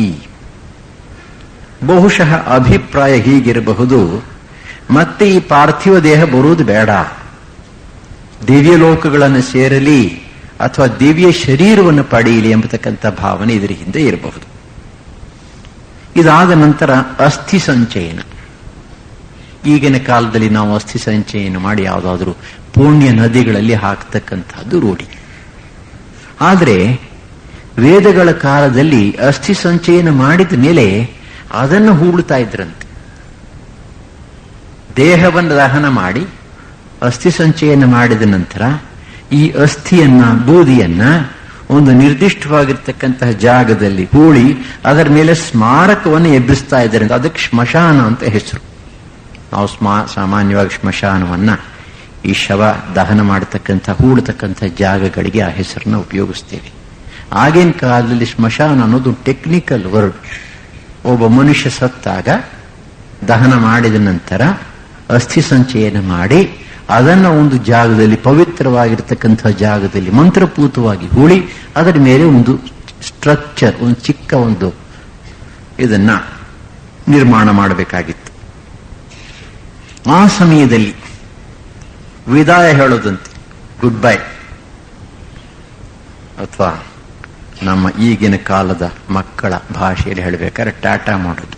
Speaker 1: ಬಹುಶಃ ಅಭಿಪ್ರಾಯ ಹೀಗಿರಬಹುದು ಮತ್ತೆ ಈ ಪಾರ್ಥಿವ ದೇಹ ಬರುವುದು ಬೇಡ ದಿವ್ಯ ಲೋಕಗಳನ್ನು ಸೇರಲಿ ಅಥವಾ ದಿವ್ಯ ಶರೀರವನ್ನು ಪಡೆಯಲಿ ಎಂಬತಕ್ಕಂಥ ಭಾವನೆ ಇದರ ಹಿಂದೆ ಇರಬಹುದು ಇದಾದ ನಂತರ ಅಸ್ಥಿ ಸಂಚಯನ ಈಗಿನ ಕಾಲದಲ್ಲಿ ನಾವು ಅಸ್ಥಿ ಸಂಚಯನ ಮಾಡಿ ಯಾವುದಾದ್ರೂ ಪುಣ್ಯ ನದಿಗಳಲ್ಲಿ ಹಾಕ್ತಕ್ಕಂಥದ್ದು ರೂಢಿ ಆದರೆ ವೇದಗಳ ಕಾಲದಲ್ಲಿ ಅಸ್ಥಿ ಸಂಚಯನ ಮಾಡಿದ ಮೇಲೆ ಅದನ್ನು ಹೂಳ್ತಾ ಇದ್ರಂತೆ ದೇಹವನ್ನು ದಹನ ಮಾಡಿ ಅಸ್ಥಿ ಸಂಚಯನ ಮಾಡಿದ ನಂತರ ಈ ಅಸ್ಥಿಯನ್ನ ಬೂದಿಯನ್ನ ಒಂದು ನಿರ್ದಿಷ್ಟವಾಗಿರ್ತಕ್ಕಂತಹ ಜಾಗದಲ್ಲಿ ಹೂಳಿ ಅದರ ಮೇಲೆ ಸ್ಮಾರಕವನ್ನು ಎಬ್ಬಿಸ್ತಾ ಇದ್ದಾರೆ ಅದಕ್ಕೆ ಸ್ಮಶಾನ ಅಂತ ಹೆಸರು ನಾವು ಸ್ಮಾ ಸಾಮಾನ್ಯವಾಗಿ ಸ್ಮಶಾನವನ್ನ ಈ ಶವ ದಹನ ಮಾಡತಕ್ಕಂಥ ಹೂಡತಕ್ಕಂಥ ಜಾಗಗಳಿಗೆ ಆ ಹೆಸರನ್ನ ಉಪಯೋಗಿಸ್ತೇವೆ ಆಗಿನ ಕಾಲದಲ್ಲಿ ಸ್ಮಶಾನ ಅನ್ನೋದು ಟೆಕ್ನಿಕಲ್ ವರ್ಡ್ ಒಬ್ಬ ಮನುಷ್ಯ ಸತ್ತಾಗ ದಹನ ಮಾಡಿದ ನಂತರ ಅಸ್ಥಿ ಸಂಚಯನ ಮಾಡಿ ಅದನ್ನ ಒಂದು ಜಾಗದಲ್ಲಿ ಪವಿತ್ರವಾಗಿರ್ತಕ್ಕಂಥ ಜಾಗದಲ್ಲಿ ಮಂತ್ರಪೂತವಾಗಿ ಹೂಳಿ ಅದರ ಮೇಲೆ ಒಂದು ಸ್ಟ್ರಕ್ಚರ್ ಒಂದು ಚಿಕ್ಕ ಒಂದು ಇದನ್ನ ನಿರ್ಮಾಣ ಮಾಡಬೇಕಾಗಿತ್ತು ಆ ಸಮಯದಲ್ಲಿ ವಿದಾಯ ಹೇಳೋದಂತೆ ಗುಡ್ ಬೈ ಅಥವಾ ನಮ್ಮ ಈಗಿನ ಕಾಲದ ಮಕ್ಕಳ ಭಾಷೆಯಲ್ಲಿ ಹೇಳಬೇಕಾದ್ರೆ ಟಾಟಾ ಮಾಡೋದು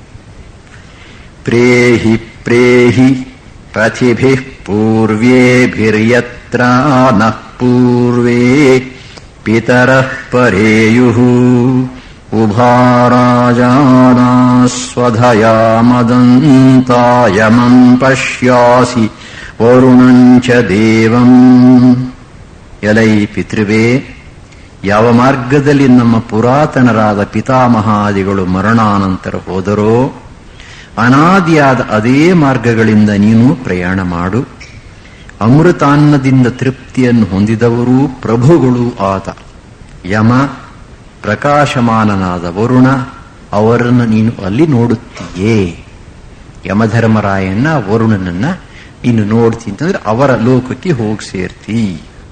Speaker 1: ಪ್ರೇಹಿ ಪ್ರೇಹಿ ರಥಿಭಿ ಪೂರ್ವೇಭಿರ್ಯತ್ರ ನಃ ಪೂರ್ವೇ ಪಿತರಃ ಪರೇಯು ಉಭಾ ರಾಜಾನಾ ಸ್ವಧಯಾ ಮದಂತಾಯಮಂ ಪಶ್ಯಾಸಿ ವರುಣಂಚ ದೇವಂ ಎಲೈ ಪಿತೃವೇ ಯಾವ ಮಾರ್ಗದಲ್ಲಿ ನಮ್ಮ ಪುರಾತನರಾದ ಪಿತಾಮಹಾದಿಗಳು ಮರಣಾನಂತರ ಹೋದರೋ ಅನಾದಿಯಾದ ಅದೇ ಮಾರ್ಗಗಳಿಂದ ನೀನು ಪ್ರಯಾಣ ಮಾಡು ಅಮೃತಾನ್ನದಿಂದ ತೃಪ್ತಿಯನ್ನು ಹೊಂದಿದವರೂ ಪ್ರಭುಗಳು ಆತ ಯಮ ಪ್ರಕಾಶಮಾನನಾದ ವರುಣ ಅವರನ್ನು ನೀನು ಅಲ್ಲಿ ನೋಡುತ್ತೀಯೇ ಯಮಧರ್ಮರಾಯನ್ನ ವರುಣನನ್ನ ನೀನು ನೋಡ್ತಿ ಅಂತಂದ್ರೆ ಅವರ ಲೋಕಕ್ಕೆ ಹೋಗಿ ಸೇರ್ತಿ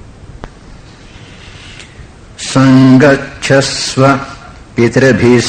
Speaker 1: ಸಂಗಚ್ಛಸ್ವ ಪಿತೃಭಿः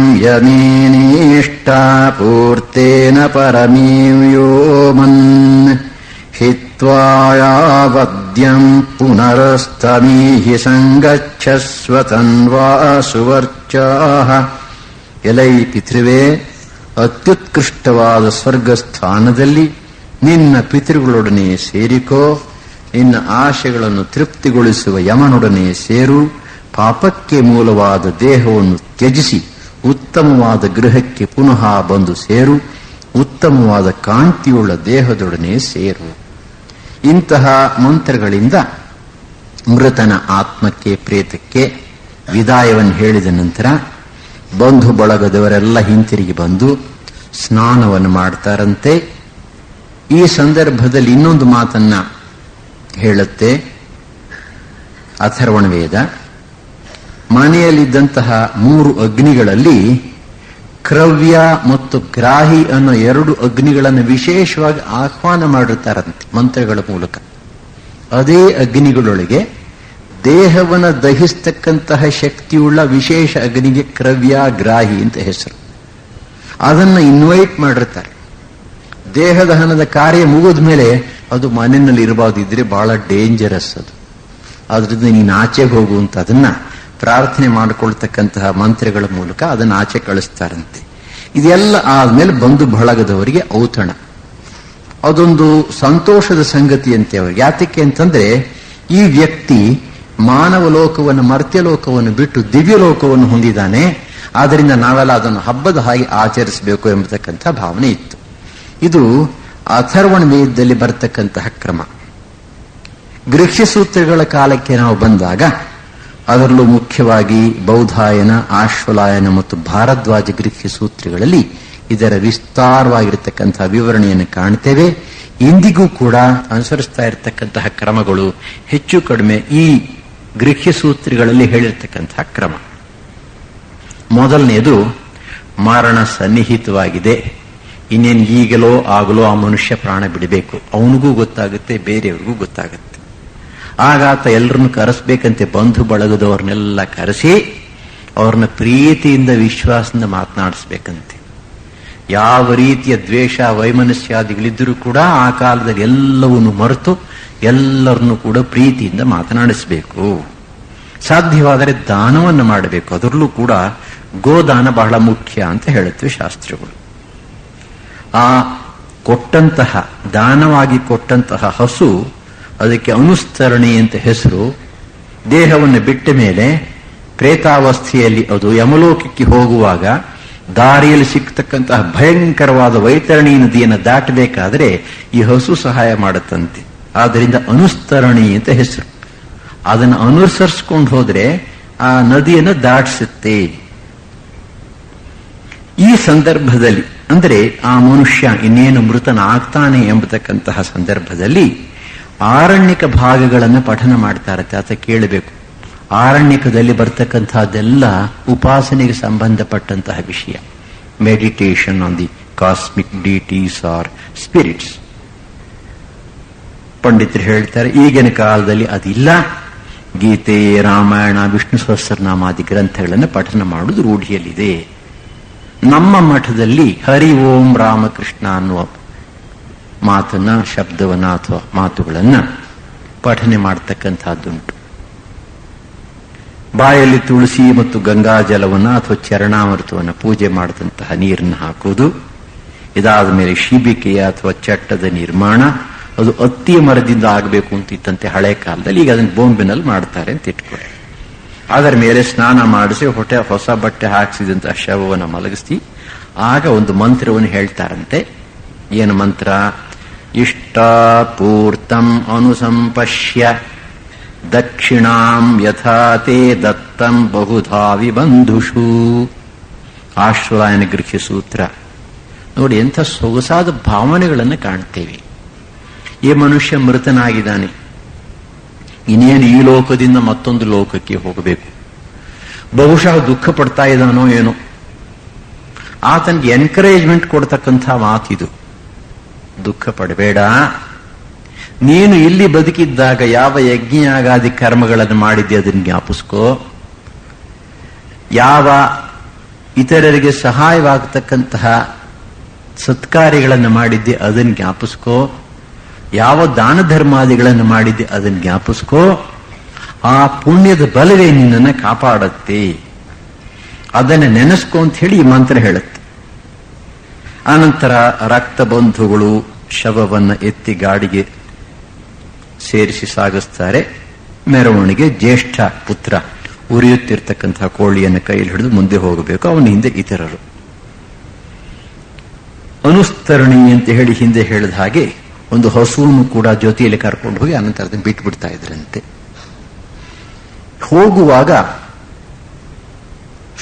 Speaker 1: ಸಂಯಮೇನೇಷ್ಟಾಪೂರ್ತೇನ ಪರಮೀಂ ಯೋಮನ್ ಹಿತ್ವಾ ಯಾವದ್ಯಂ ಪುನರಸ್ತಮೀಹಿ ಸಂಗಚ್ಛಸ್ವ ತನ್ವಾ ಸುವರ್ಚಾಹ ಎಲೈ ಪಿತೃವೇ ಅತ್ಯುತ್ಕೃಷ್ಟವಾದ ಸ್ವರ್ಗಸ್ಥಾನದಲ್ಲಿ ನಿನ್ನ ಪಿತೃಗಳೊಡನೆ ಸೇರಿಕೋ ನಿನ್ನ ಆಶೆಗಳನ್ನು ತೃಪ್ತಿಗೊಳಿಸುವ ಯಮನೊಡನೆ ಸೇರು ಪಾಪಕ್ಕೆ ಮೂಲವಾದ ದೇಹವನ್ನು ತ್ಯಜಿಸಿ ಉತ್ತಮವಾದ ಗೃಹಕ್ಕೆ ಪುನಃ ಬಂದು ಸೇರು ಉತ್ತಮವಾದ ಕಾಂತಿಯುಳ್ಳ ದೇಹದೊಡನೆ ಸೇರು ಇಂತಹ ಮಂತ್ರಗಳಿಂದ ಮೃತನ ಆತ್ಮಕ್ಕೆ ಪ್ರೇತಕ್ಕೆ ವಿದಾಯವನ್ನು ಹೇಳಿದ ನಂತರ ಬಂಧು ಬಳಗದವರೆಲ್ಲ ಹಿಂತಿರುಗಿ ಬಂದು ಸ್ನಾನವನ್ನು ಮಾಡ್ತಾರಂತೆ ಈ ಸಂದರ್ಭದಲ್ಲಿ ಇನ್ನೊಂದು ಮಾತನ್ನ ಹೇಳುತ್ತೆ ಅಥರ್ವಣ ವೇದ ಮನೆಯಲ್ಲಿದ್ದಂತಹ ಮೂರು ಅಗ್ನಿಗಳಲ್ಲಿ ಕ್ರವ್ಯ ಮತ್ತು ಗ್ರಾಹಿ ಅನ್ನೋ ಎರಡು ಅಗ್ನಿಗಳನ್ನು ವಿಶೇಷವಾಗಿ ಆಹ್ವಾನ ಮಾಡಿರ್ತಾರಂತೆ ಮಂತ್ರಗಳ ಮೂಲಕ ಅದೇ ಅಗ್ನಿಗಳೊಳಗೆ ದೇಹವನ್ನು ದಹಿಸ್ತಕ್ಕಂತಹ ಶಕ್ತಿಯುಳ್ಳ ವಿಶೇಷ ಅಗ್ನಿಗೆ ಕ್ರವ್ಯ ಗ್ರಾಹಿ ಅಂತ ಹೆಸರು ಅದನ್ನು ಇನ್ವೈಟ್ ಮಾಡಿರ್ತಾರೆ ದೇಹದಹನದ ಕಾರ್ಯ ಮುಗಿದ ಮೇಲೆ ಅದು ಮನೆಯಲ್ಲಿ ಇರಬಹುದಿದ್ರೆ ಬಹಳ ಡೇಂಜರಸ್ ಅದು ಆದ್ರಿಂದ ನೀನು ಆಚೆಗೆ ಹೋಗು ಅಂತ ಅದನ್ನ ಪ್ರಾರ್ಥನೆ ಮಾಡಿಕೊಳ್ತಕ್ಕಂತಹ ಮಂತ್ರಗಳ ಮೂಲಕ ಅದನ್ನು ಆಚೆ ಕಳಿಸ್ತಾರಂತೆ ಇದೆಲ್ಲ ಆದ್ಮೇಲೆ ಬಂಧು ಬಳಗದವರಿಗೆ ಔತಣ ಅದೊಂದು ಸಂತೋಷದ ಸಂಗತಿ ಅಂತೆ ಅವ್ರಿಗೆ ಯಾತಕ್ಕೆ ಅಂತಂದ್ರೆ ಈ ವ್ಯಕ್ತಿ ಮಾನವ ಲೋಕವನ್ನು ಮರ್ತ್ಯ ಲೋಕವನ್ನು ಬಿಟ್ಟು ದಿವ್ಯ ಲೋಕವನ್ನು ಹೊಂದಿದ್ದಾನೆ ಆದ್ದರಿಂದ ನಾವೆಲ್ಲ ಅದನ್ನು ಹಬ್ಬದ ಹಾಗೆ ಆಚರಿಸಬೇಕು ಎಂಬತಕ್ಕಂಥ ಭಾವನೆ ಇತ್ತು ಇದು ಅಥರ್ವಣ ವೇದದಲ್ಲಿ ಬರತಕ್ಕಂತಹ ಕ್ರಮ ಗೃಹ್ಯ ಸೂತ್ರಗಳ ಕಾಲಕ್ಕೆ ನಾವು ಬಂದಾಗ ಅದರಲ್ಲೂ ಮುಖ್ಯವಾಗಿ ಬೌಧಾಯನ ಆಶ್ವಲಾಯನ ಮತ್ತು ಭಾರದ್ವಾಜ ಗೃಹ್ಯ ಸೂತ್ರಗಳಲ್ಲಿ ಇದರ ವಿಸ್ತಾರವಾಗಿರತಕ್ಕಂತಹ ವಿವರಣೆಯನ್ನು ಕಾಣ್ತೇವೆ ಇಂದಿಗೂ ಕೂಡ ಅನುಸರಿಸ್ತಾ ಇರತಕ್ಕಂತಹ ಕ್ರಮಗಳು ಹೆಚ್ಚು ಕಡಿಮೆ ಈ ಗೃಹ್ಯ ಸೂತ್ರಗಳಲ್ಲಿ ಹೇಳಿರ್ತಕ್ಕಂತಹ ಕ್ರಮ ಮೊದಲನೆಯದು ಮರಣ ಸನ್ನಿಹಿತವಾಗಿದೆ ಇನ್ನೇನು ಈಗಲೋ ಆಗಲೋ ಆ ಮನುಷ್ಯ ಪ್ರಾಣ ಬಿಡಬೇಕು ಅವನಿಗೂ ಗೊತ್ತಾಗುತ್ತೆ ಬೇರೆಯವ್ರಿಗೂ ಗೊತ್ತಾಗುತ್ತೆ ಆಗಾತ ಎಲ್ಲರನ್ನು ಕರೆಸ್ಬೇಕಂತೆ ಬಂಧು ಬಳಗದವ್ರನ್ನೆಲ್ಲ ಕರೆಸಿ ಅವ್ರನ್ನ ಪ್ರೀತಿಯಿಂದ ವಿಶ್ವಾಸದಿಂದ ಮಾತನಾಡಿಸ್ಬೇಕಂತೆ ಯಾವ ರೀತಿಯ ದ್ವೇಷ ವೈಮನಸ್ಯಾದಿಗಳಿದ್ದರೂ ಕೂಡ ಆ ಕಾಲದಲ್ಲಿ ಎಲ್ಲವನ್ನು ಮರೆತು ಎಲ್ಲರನ್ನು ಕೂಡ ಪ್ರೀತಿಯಿಂದ ಮಾತನಾಡಿಸಬೇಕು ಸಾಧ್ಯವಾದರೆ ದಾನವನ್ನು ಮಾಡಬೇಕು ಅದರಲ್ಲೂ ಕೂಡ ಗೋದಾನ ಬಹಳ ಮುಖ್ಯ ಅಂತ ಹೇಳುತ್ತವೆ ಶಾಸ್ತ್ರಗಳು ಆ ಕೊಟ್ಟಂತಹ ದಾನವಾಗಿ ಕೊಟ್ಟಂತಹ ಹಸು ಅದಕ್ಕೆ ಅನುಸ್ತರಣಿ ಅಂತ ಹೆಸರು ದೇಹವನ್ನು ಬಿಟ್ಟ ಮೇಲೆ ಪ್ರೇತಾವಸ್ಥೆಯಲ್ಲಿ ಅದು ಯಮಲೋಕಕ್ಕೆ ಹೋಗುವಾಗ ದಾರಿಯಲ್ಲಿ ಸಿಕ್ಕತಕ್ಕಂತಹ ಭಯಂಕರವಾದ ವೈತರಣಿ ನದಿಯನ್ನು ದಾಟಬೇಕಾದರೆ ಈ ಹಸು ಸಹಾಯ ಮಾಡುತ್ತಂತೆ ಆದ್ದರಿಂದ ಅನುಸ್ತರಣಿ ಅಂತ ಹೆಸರು ಅದನ್ನು ಅನುಸರಿಸ್ಕೊಂಡು ಹೋದ್ರೆ ಆ ನದಿಯನ್ನು ದಾಟಿಸುತ್ತೆ ಈ ಸಂದರ್ಭದಲ್ಲಿ ಅಂದರೆ ಆ ಮನುಷ್ಯ ಇನ್ನೇನು ಮೃತನಾಗ್ತಾನೆ ಎಂಬತಕ್ಕಂತಹ ಸಂದರ್ಭದಲ್ಲಿ ಆರಣ್ಯಕ ಭಾಗಗಳನ್ನು ಪಠನ ಮಾಡ್ತಾರೆ ಆತ ಕೇಳಬೇಕು ಆರಣ್ಯಕದಲ್ಲಿ ಬರ್ತಕ್ಕಂತಹದ್ದೆಲ್ಲ ಉಪಾಸನೆಗೆ ಸಂಬಂಧಪಟ್ಟಂತಹ ವಿಷಯ meditation on the cosmic deities or spirits ಪಂಡಿತರು ಹೇಳ್ತಾರೆ ಈಗಿನ ಕಾಲದಲ್ಲಿ ಅದಿಲ್ಲ ಗೀತೆ ರಾಮಾಯಣ ವಿಷ್ಣು ಸಹಸ್ರನಾಮಾದಿ ಗ್ರಂಥಗಳನ್ನು ಪಠನ ಮಾಡುವುದು ರೂಢಿಯಲ್ಲಿದೆ ನಮ್ಮ ಮಠದಲ್ಲಿ ಹರಿ ಓಂ ರಾಮಕೃಷ್ಣ ಅನ್ನುವ ಮಾತನ್ನ ಶಬ್ದವನ್ನ ಅಥವಾ ಮಾತುಗಳನ್ನ ಪಠನೆ ಮಾಡತಕ್ಕಂತಹದ್ದುಂಟು ಬಾಯಲ್ಲಿ ತುಳಸಿ ಮತ್ತು ಗಂಗಾ ಜಲವನ್ನ ಅಥವಾ ಚರಣಾಮೃತವನ್ನು ಪೂಜೆ ಮಾಡಿದಂತಹ ನೀರನ್ನು ಹಾಕುವುದು ಇದಾದ ಮೇಲೆ ಶಿಬಿಕೆಯ ಅಥವಾ ಚಟ್ಟದ ನಿರ್ಮಾಣ ಅದು ಅತ್ತಿಯ ಮರದಿಂದ ಆಗಬೇಕು ಅಂತಿತ್ತಂತೆ ಹಳೆ ಕಾಲದಲ್ಲಿ ಈಗ ಅದನ್ನು ಬೊಂಬಿನಲ್ಲಿ ಮಾಡ್ತಾರೆ ಅಂತ ಇಟ್ಕೊಳ್ಳಿ ಅದರ ಮೇಲೆ ಸ್ನಾನ ಮಾಡಿಸಿ ಹೊಟ್ಟೆ ಹೊಸ ಬಟ್ಟೆ ಹಾಕಿಸಿದಂತಹ ಶವವನ್ನು ಮಲಗಿಸಿ ಆಗ ಒಂದು ಮಂತ್ರವನ್ನು ಹೇಳ್ತಾರಂತೆ ಏನು ಮಂತ್ರ ಇಷ್ಟಾಪೂರ್ತಂ ಅನುಸಂಪಶ್ಯ ದಕ್ಷಿಣಾಂ ಯಥಾತೆ ದತ್ತಂ ಬಹುಧಾ ವಿಬಂಧುಷು ಆಶ್ವಲಾಯನ ಗೃಹ್ಯ ಸೂತ್ರ ನೋಡಿ ಎಂಥ ಸೊಗಸಾದ ಭಾವನೆಗಳನ್ನು ಕಾಣ್ತೇವೆ ಈ ಮನುಷ್ಯ ಮೃತನಾಗಿದ್ದಾನೆ ಇನ್ನೇನು ಈ ಲೋಕದಿಂದ ಮತ್ತೊಂದು ಲೋಕಕ್ಕೆ ಹೋಗಬೇಕು ಬಹುಶಃ ದುಃಖ ಪಡ್ತಾ ಇದ್ದಾನೋ ಏನೋ ಆತನಿಗೆ ಎನ್ಕರೇಜ್ಮೆಂಟ್ ಕೊಡ್ತಕ್ಕಂಥ ಮಾತಿದು ದುಃಖ ಪಡಬೇಡ ನೀನು ಇಲ್ಲಿ ಬದುಕಿದ್ದಾಗ ಯಾವ ಯಜ್ಞಯಾಗಾದಿ ಕರ್ಮಗಳನ್ನು ಮಾಡಿದ್ದೆ ಅದನ್ನು ಜ್ಞಾಪಿಸ್ಕೋ ಯಾವ ಇತರರಿಗೆ ಸಹಾಯವಾಗತಕ್ಕಂತಹ ಸತ್ಕಾರ್ಯಗಳನ್ನು ಮಾಡಿದ್ದೆ ಅದನ್ನು ಜ್ಞಾಪಿಸ್ಕೋ ಯಾವ ದಾನ ಧರ್ಮಾದಿಗಳನ್ನು ಮಾಡಿದ್ದೆ ಅದನ್ನು ಜ್ಞಾಪಿಸ್ಕೋ ಆ ಪುಣ್ಯದ ಬಲವೇ ನಿನ್ನನ್ನು ಕಾಪಾಡತ್ತೆ ಅದನ್ನು ನೆನೆಸ್ಕೋ ಅಂತ ಹೇಳಿ ಈ ಮಂತ್ರ ಹೇಳುತ್ತೆ ಆನಂತರ ರಕ್ತ ಬಂಧುಗಳು ಶವವನ್ನು ಎತ್ತಿ ಗಾಡಿಗೆ ಸೇರಿಸಿ ಸಾಗಿಸ್ತಾರೆ ಮೆರವಣಿಗೆ ಜ್ಯೇಷ್ಠ ಪುತ್ರ ಉರಿಯುತ್ತಿರ್ತಕ್ಕಂತಹ ಕೋಳಿಯನ್ನು ಕೈಯಲ್ಲಿ ಹಿಡಿದು ಮುಂದೆ ಹೋಗಬೇಕು ಅವನ ಹಿಂದೆ ಇತರರು ಅನುಸ್ತರಣಿ ಅಂತ ಹೇಳಿ ಹಿಂದೆ ಹೇಳಿದ ಹಾಗೆ ಒಂದು ಹಸುವನ್ನು ಕೂಡ ಜೊತೆಯಲ್ಲಿ ಕರ್ಕೊಂಡು ಹೋಗಿ ಅನಂತರ ಅದನ್ನು ಬಿಟ್ಬಿಡ್ತಾ ಇದ್ರಂತೆ ಹೋಗುವಾಗ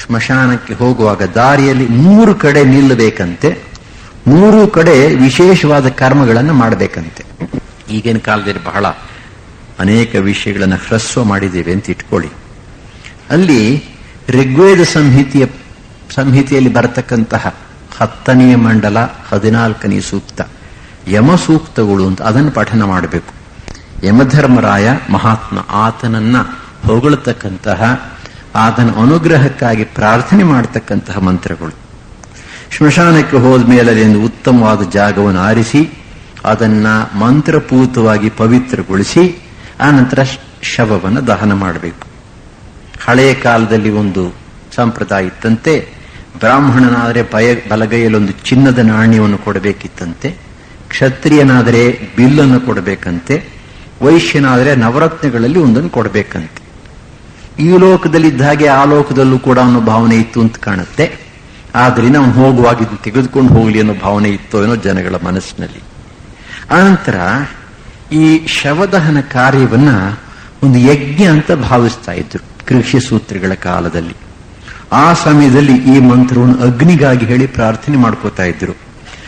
Speaker 1: ಸ್ಮಶಾನಕ್ಕೆ ಹೋಗುವಾಗ ದಾರಿಯಲ್ಲಿ ಮೂರು ಕಡೆ ನಿಲ್ಲಬೇಕಂತೆ ಮೂರು ಕಡೆ ವಿಶೇಷವಾದ ಕರ್ಮಗಳನ್ನು ಮಾಡಬೇಕಂತೆ ಈಗಿನ ಕಾಲದಲ್ಲಿ ಬಹಳ ಅನೇಕ ವಿಷಯಗಳನ್ನು ಹ್ರಸ್ವ ಮಾಡಿದ್ದೇವೆ ಅಂತ ಇಟ್ಕೊಳ್ಳಿ ಅಲ್ಲಿ ಋಗ್ವೇದ ಸಂಹಿತೆಯ ಸಂಹಿತೆಯಲ್ಲಿ ಬರತಕ್ಕಂತಹ ಹತ್ತನೆಯ ಮಂಡಲ ಹದಿನಾಲ್ಕನೇ ಸೂಕ್ತ ಯಮ ಸೂಕ್ತಗಳು ಅಂತ ಅದನ್ನು ಪಠನ ಮಾಡಬೇಕು ಯಮಧರ್ಮರಾಯ ಮಹಾತ್ಮ ಆತನನ್ನ ಹೊಗಳತಕ್ಕಂತಹ ಆತನ ಅನುಗ್ರಹಕ್ಕಾಗಿ ಪ್ರಾರ್ಥನೆ ಮಾಡತಕ್ಕಂತಹ ಮಂತ್ರಗಳು ಸ್ಮಶಾನಕ್ಕೆ ಹೋದ ಮೇಲೆ ಅಲ್ಲಿಂದ ಉತ್ತಮವಾದ ಜಾಗವನ್ನು ಆರಿಸಿ ಅದನ್ನ ಮಂತ್ರಪೂತವಾಗಿ ಪವಿತ್ರಗೊಳಿಸಿ ಆನಂತರ ಶವವನ್ನು ದಹನ ಮಾಡಬೇಕು ಹಳೆಯ ಕಾಲದಲ್ಲಿ ಒಂದು ಸಂಪ್ರದಾಯ ಇತ್ತಂತೆ ಬ್ರಾಹ್ಮಣನಾದರೆ ಬಯ ಬಲಗೈಯಲ್ಲಿ ಒಂದು ಚಿನ್ನದ ನಾಣ್ಯವನ್ನು ಕೊಡಬೇಕಿತ್ತಂತೆ ಕ್ಷತ್ರಿಯನಾದರೆ ಬಿಲ್ಲನ್ನು ಕೊಡಬೇಕಂತೆ ವೈಶ್ಯನಾದರೆ ನವರತ್ನಗಳಲ್ಲಿ ಒಂದನ್ನು ಕೊಡಬೇಕಂತೆ ಈ ಲೋಕದಲ್ಲಿದ್ದ ಹಾಗೆ ಆ ಲೋಕದಲ್ಲೂ ಕೂಡ ಅನ್ನೋ ಭಾವನೆ ಇತ್ತು ಅಂತ ಕಾಣುತ್ತೆ ಆದ್ರಿಂದ ಅವನು ಹೋಗುವಾಗ ಇದನ್ನು ತೆಗೆದುಕೊಂಡು ಹೋಗಲಿ ಅನ್ನೋ ಭಾವನೆ ಇತ್ತು ಏನೋ ಜನಗಳ ಮನಸ್ಸಿನಲ್ಲಿ ಆನಂತರ ಈ ಶವದಹನ ಕಾರ್ಯವನ್ನ ಒಂದು ಯಜ್ಞ ಅಂತ ಭಾವಿಸ್ತಾ ಇದ್ರು ಕೃಷಿ ಸೂತ್ರಗಳ ಕಾಲದಲ್ಲಿ ಆ ಸಮಯದಲ್ಲಿ ಈ ಮಂತ್ರವನ್ನು ಅಗ್ನಿಗಾಗಿ ಹೇಳಿ ಪ್ರಾರ್ಥನೆ ಮಾಡ್ಕೋತಾ ಇದ್ರು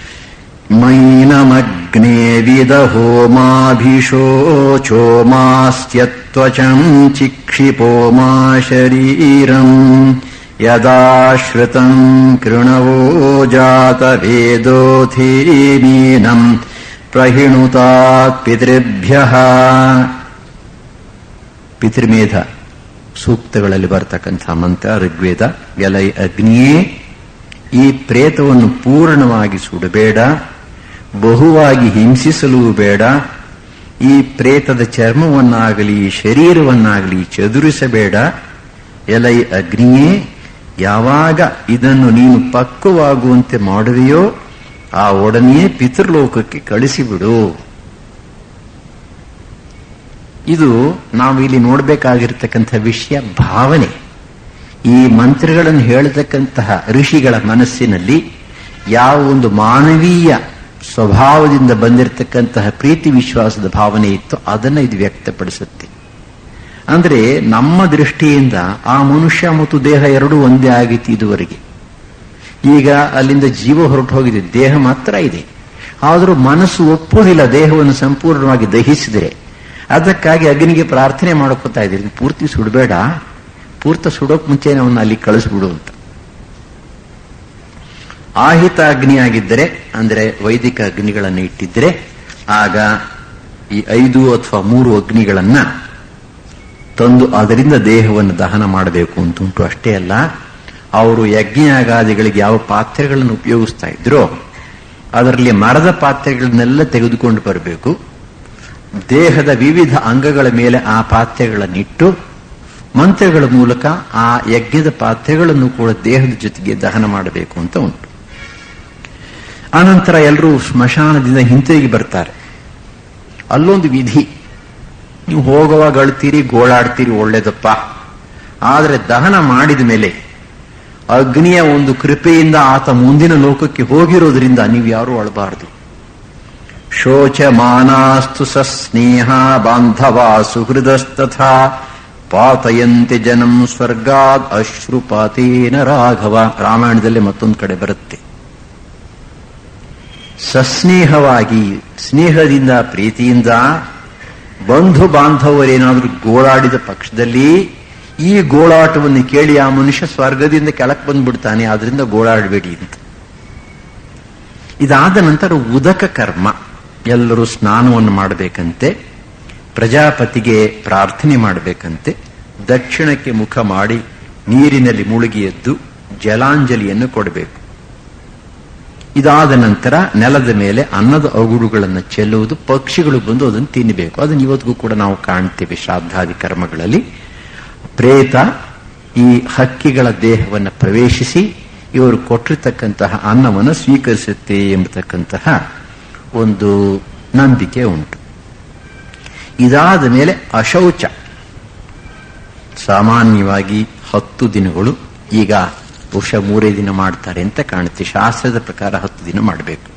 Speaker 1: ಮೈನಮಗ್ನೇ ವಿದ ಹೋಮಾಭಿಷೋಚೋ ಮಾಸ್ತ್ಯತ್ವಚಂ ಚಿಕ್ಷಿಪೋ ಮಾ ಶರೀರಂ ಯದಾಶ್ರಿತಂ ಕೃಣವೋ ಜಾತ ವೇದೋಥೀಮೀನಂ ಪ್ರಹಿಣುತಾತ್ ಪಿತೃಭ್ಯ ಪಿತೃಮೇಧ ಸೂಕ್ತಗಳಲ್ಲಿ ಬರ್ತಕ್ಕಂಥ ಮಂತ್ರ ಋಗ್ವೇದ ಎಲೈ ಅಗ್ನಿಯೇ ಈ ಪ್ರೇತವನ್ನು ಪೂರ್ಣವಾಗಿ ಸುಡಬೇಡ ಬಹುವಾಗಿ ಹಿಂಸಿಸಲೂ ಬೇಡ ಈ ಪ್ರೇತದ ಚರ್ಮವನ್ನಾಗಲಿ ಶರೀರವನ್ನಾಗಲಿ ಚದುರಿಸಬೇಡ ಎಲೈ ಅಗ್ನಿಯೇ ಯಾವಾಗ ಇದನ್ನು ನೀನು ಪಕ್ವವಾಗುವಂತೆ ಮಾಡುವೆಯೋ ಆ ಒಡನೆಯೇ ಪಿತೃಲೋಕಕ್ಕೆ ಕಳಿಸಿಬಿಡು ಇದು ನಾವು ಇಲ್ಲಿ ನೋಡಬೇಕಾಗಿರ್ತಕ್ಕಂಥ ವಿಷಯ ಭಾವನೆ ಈ ಮಂತ್ರಗಳನ್ನು ಹೇಳತಕ್ಕಂತಹ ಋಷಿಗಳ ಮನಸ್ಸಿನಲ್ಲಿ ಯಾವ ಒಂದು ಮಾನವೀಯ ಸ್ವಭಾವದಿಂದ ಬಂದಿರತಕ್ಕಂತಹ ಪ್ರೀತಿ ವಿಶ್ವಾಸದ ಭಾವನೆ ಇತ್ತು ಅದನ್ನು ಇದು ವ್ಯಕ್ತಪಡಿಸುತ್ತೆ ಅಂದ್ರೆ ನಮ್ಮ ದೃಷ್ಟಿಯಿಂದ ಆ ಮನುಷ್ಯ ಮತ್ತು ದೇಹ ಎರಡೂ ಒಂದೇ ಆಗಿತ್ತು ಇದುವರೆಗೆ ಈಗ ಅಲ್ಲಿಂದ ಜೀವ ಹೊರಟು ಹೋಗಿದೆ ದೇಹ ಮಾತ್ರ ಇದೆ ಆದರೂ ಮನಸ್ಸು ಒಪ್ಪುವುದಿಲ್ಲ ದೇಹವನ್ನು ಸಂಪೂರ್ಣವಾಗಿ ದಹಿಸಿದರೆ ಅದಕ್ಕಾಗಿ ಅಗ್ನಿಗೆ ಪ್ರಾರ್ಥನೆ ಮಾಡ್ಕೋತಾ ಇದ್ದೀರಿ ಪೂರ್ತಿ ಸುಡಬೇಡ ಪೂರ್ತ ಸುಡೋಕ್ ಮುಂಚೆ ಅವನ್ನ ಅಲ್ಲಿ ಕಳಿಸ್ಬಿಡು ಅಂತ ಆಹಿತ ಅಗ್ನಿ ಆಗಿದ್ದರೆ ಅಂದ್ರೆ ವೈದಿಕ ಅಗ್ನಿಗಳನ್ನು ಇಟ್ಟಿದ್ರೆ ಆಗ ಈ ಐದು ಅಥವಾ ಮೂರು ಅಗ್ನಿಗಳನ್ನ ತಂದು ಅದರಿಂದ ದೇಹವನ್ನು ದಹನ ಮಾಡಬೇಕು ಅಂತುಂಟು ಅಷ್ಟೇ ಅಲ್ಲ ಅವರು ಯಜ್ಞಯಾಗಾದಿಗಳಿಗೆ ಯಾವ ಪಾತ್ರೆಗಳನ್ನು ಉಪಯೋಗಿಸ್ತಾ ಇದ್ರೋ ಅದರಲ್ಲಿ ಮರದ ಪಾತ್ರೆಗಳನ್ನೆಲ್ಲ ತೆಗೆದುಕೊಂಡು ಬರಬೇಕು ದೇಹದ ವಿವಿಧ ಅಂಗಗಳ ಮೇಲೆ ಆ ಪಾತ್ರೆಗಳನ್ನಿಟ್ಟು ಮಂತ್ರಗಳ ಮೂಲಕ ಆ ಯಜ್ಞದ ಪಾತ್ರೆಗಳನ್ನು ಕೂಡ ದೇಹದ ಜೊತೆಗೆ ದಹನ ಮಾಡಬೇಕು ಅಂತ ಉಂಟು ಆನಂತರ ಎಲ್ಲರೂ ಸ್ಮಶಾನದಿಂದ ಹಿಂತಿರುಗಿ ಬರ್ತಾರೆ ಅಲ್ಲೊಂದು ವಿಧಿ ನೀವು ಹೋಗುವಾಗ ಅಳ್ತೀರಿ ಗೋಳಾಡ್ತೀರಿ ಒಳ್ಳೇದಪ್ಪ ಆದರೆ ದಹನ ಮಾಡಿದ ಮೇಲೆ ಅಗ್ನಿಯ ಒಂದು ಕೃಪೆಯಿಂದ ಆತ ಮುಂದಿನ ಲೋಕಕ್ಕೆ ಹೋಗಿರೋದ್ರಿಂದ ನೀವು ಯಾರೂ ಅಳಬಾರದು ಶೋಚಮಾನಾಸ್ತು ಸಸ್ನೇಹ ಬಾಂಧವ ಸುಹೃದಸ್ತಥಾ ಪಾತಯಂತೆ ಜನಂ ಸ್ವರ್ಗಾದ್ ಅಶ್ರುಪಾತೇನ ರಾಘವ ರಾಮಾಯಣದಲ್ಲಿ ಮತ್ತೊಂದು ಕಡೆ ಬರುತ್ತೆ ಸಸ್ನೇಹವಾಗಿ ಸ್ನೇಹದಿಂದ ಪ್ರೀತಿಯಿಂದ ಬಂಧು ಬಾಂಧವರೇನಾದರೂ ಗೋಳಾಡಿದ ಪಕ್ಷದಲ್ಲಿ ಈ ಗೋಳಾಟವನ್ನು ಕೇಳಿ ಆ ಮನುಷ್ಯ ಸ್ವರ್ಗದಿಂದ ಕೆಳಕ್ಕೆ ಬಂದ್ಬಿಡ್ತಾನೆ ಆದ್ರಿಂದ ಗೋಳಾಡಬೇಡಿ ಅಂತ ಇದಾದ ನಂತರ ಉದಕ ಕರ್ಮ ಎಲ್ಲರೂ ಸ್ನಾನವನ್ನು ಮಾಡಬೇಕಂತೆ ಪ್ರಜಾಪತಿಗೆ ಪ್ರಾರ್ಥನೆ ಮಾಡಬೇಕಂತೆ ದಕ್ಷಿಣಕ್ಕೆ ಮುಖ ಮಾಡಿ ನೀರಿನಲ್ಲಿ ಮುಳುಗಿ ಎದ್ದು ಜಲಾಂಜಲಿಯನ್ನು ಕೊಡಬೇಕು ಇದಾದ ನಂತರ ನೆಲದ ಮೇಲೆ ಅನ್ನದ ಅಗುಡುಗಳನ್ನು ಚೆಲ್ಲುವುದು ಪಕ್ಷಿಗಳು ಬಂದು ಅದನ್ನು ತಿನ್ನಬೇಕು ಅದನ್ನು ಇವತ್ತಿಗೂ ಕೂಡ ನಾವು ಕಾಣ್ತೇವೆ ಶ್ರಾದ್ದಾದಿ ಕರ್ಮಗಳಲ್ಲಿ ಪ್ರೇತ ಈ ಹಕ್ಕಿಗಳ ದೇಹವನ್ನು ಪ್ರವೇಶಿಸಿ ಇವರು ಕೊಟ್ಟಿರ್ತಕ್ಕಂತಹ ಅನ್ನವನ್ನು ಸ್ವೀಕರಿಸುತ್ತೆ ಎಂಬತಕ್ಕಂತಹ ಒಂದು ನಂಬಿಕೆ ಉಂಟು ಇದಾದ ಮೇಲೆ ಅಶೌಚ ಸಾಮಾನ್ಯವಾಗಿ ಹತ್ತು ದಿನಗಳು ಈಗ ಬಹುಶಃ ಮೂರೇ ದಿನ ಮಾಡ್ತಾರೆ ಅಂತ ಕಾಣುತ್ತೆ ಶಾಸ್ತ್ರದ ಪ್ರಕಾರ ಹತ್ತು ದಿನ ಮಾಡಬೇಕು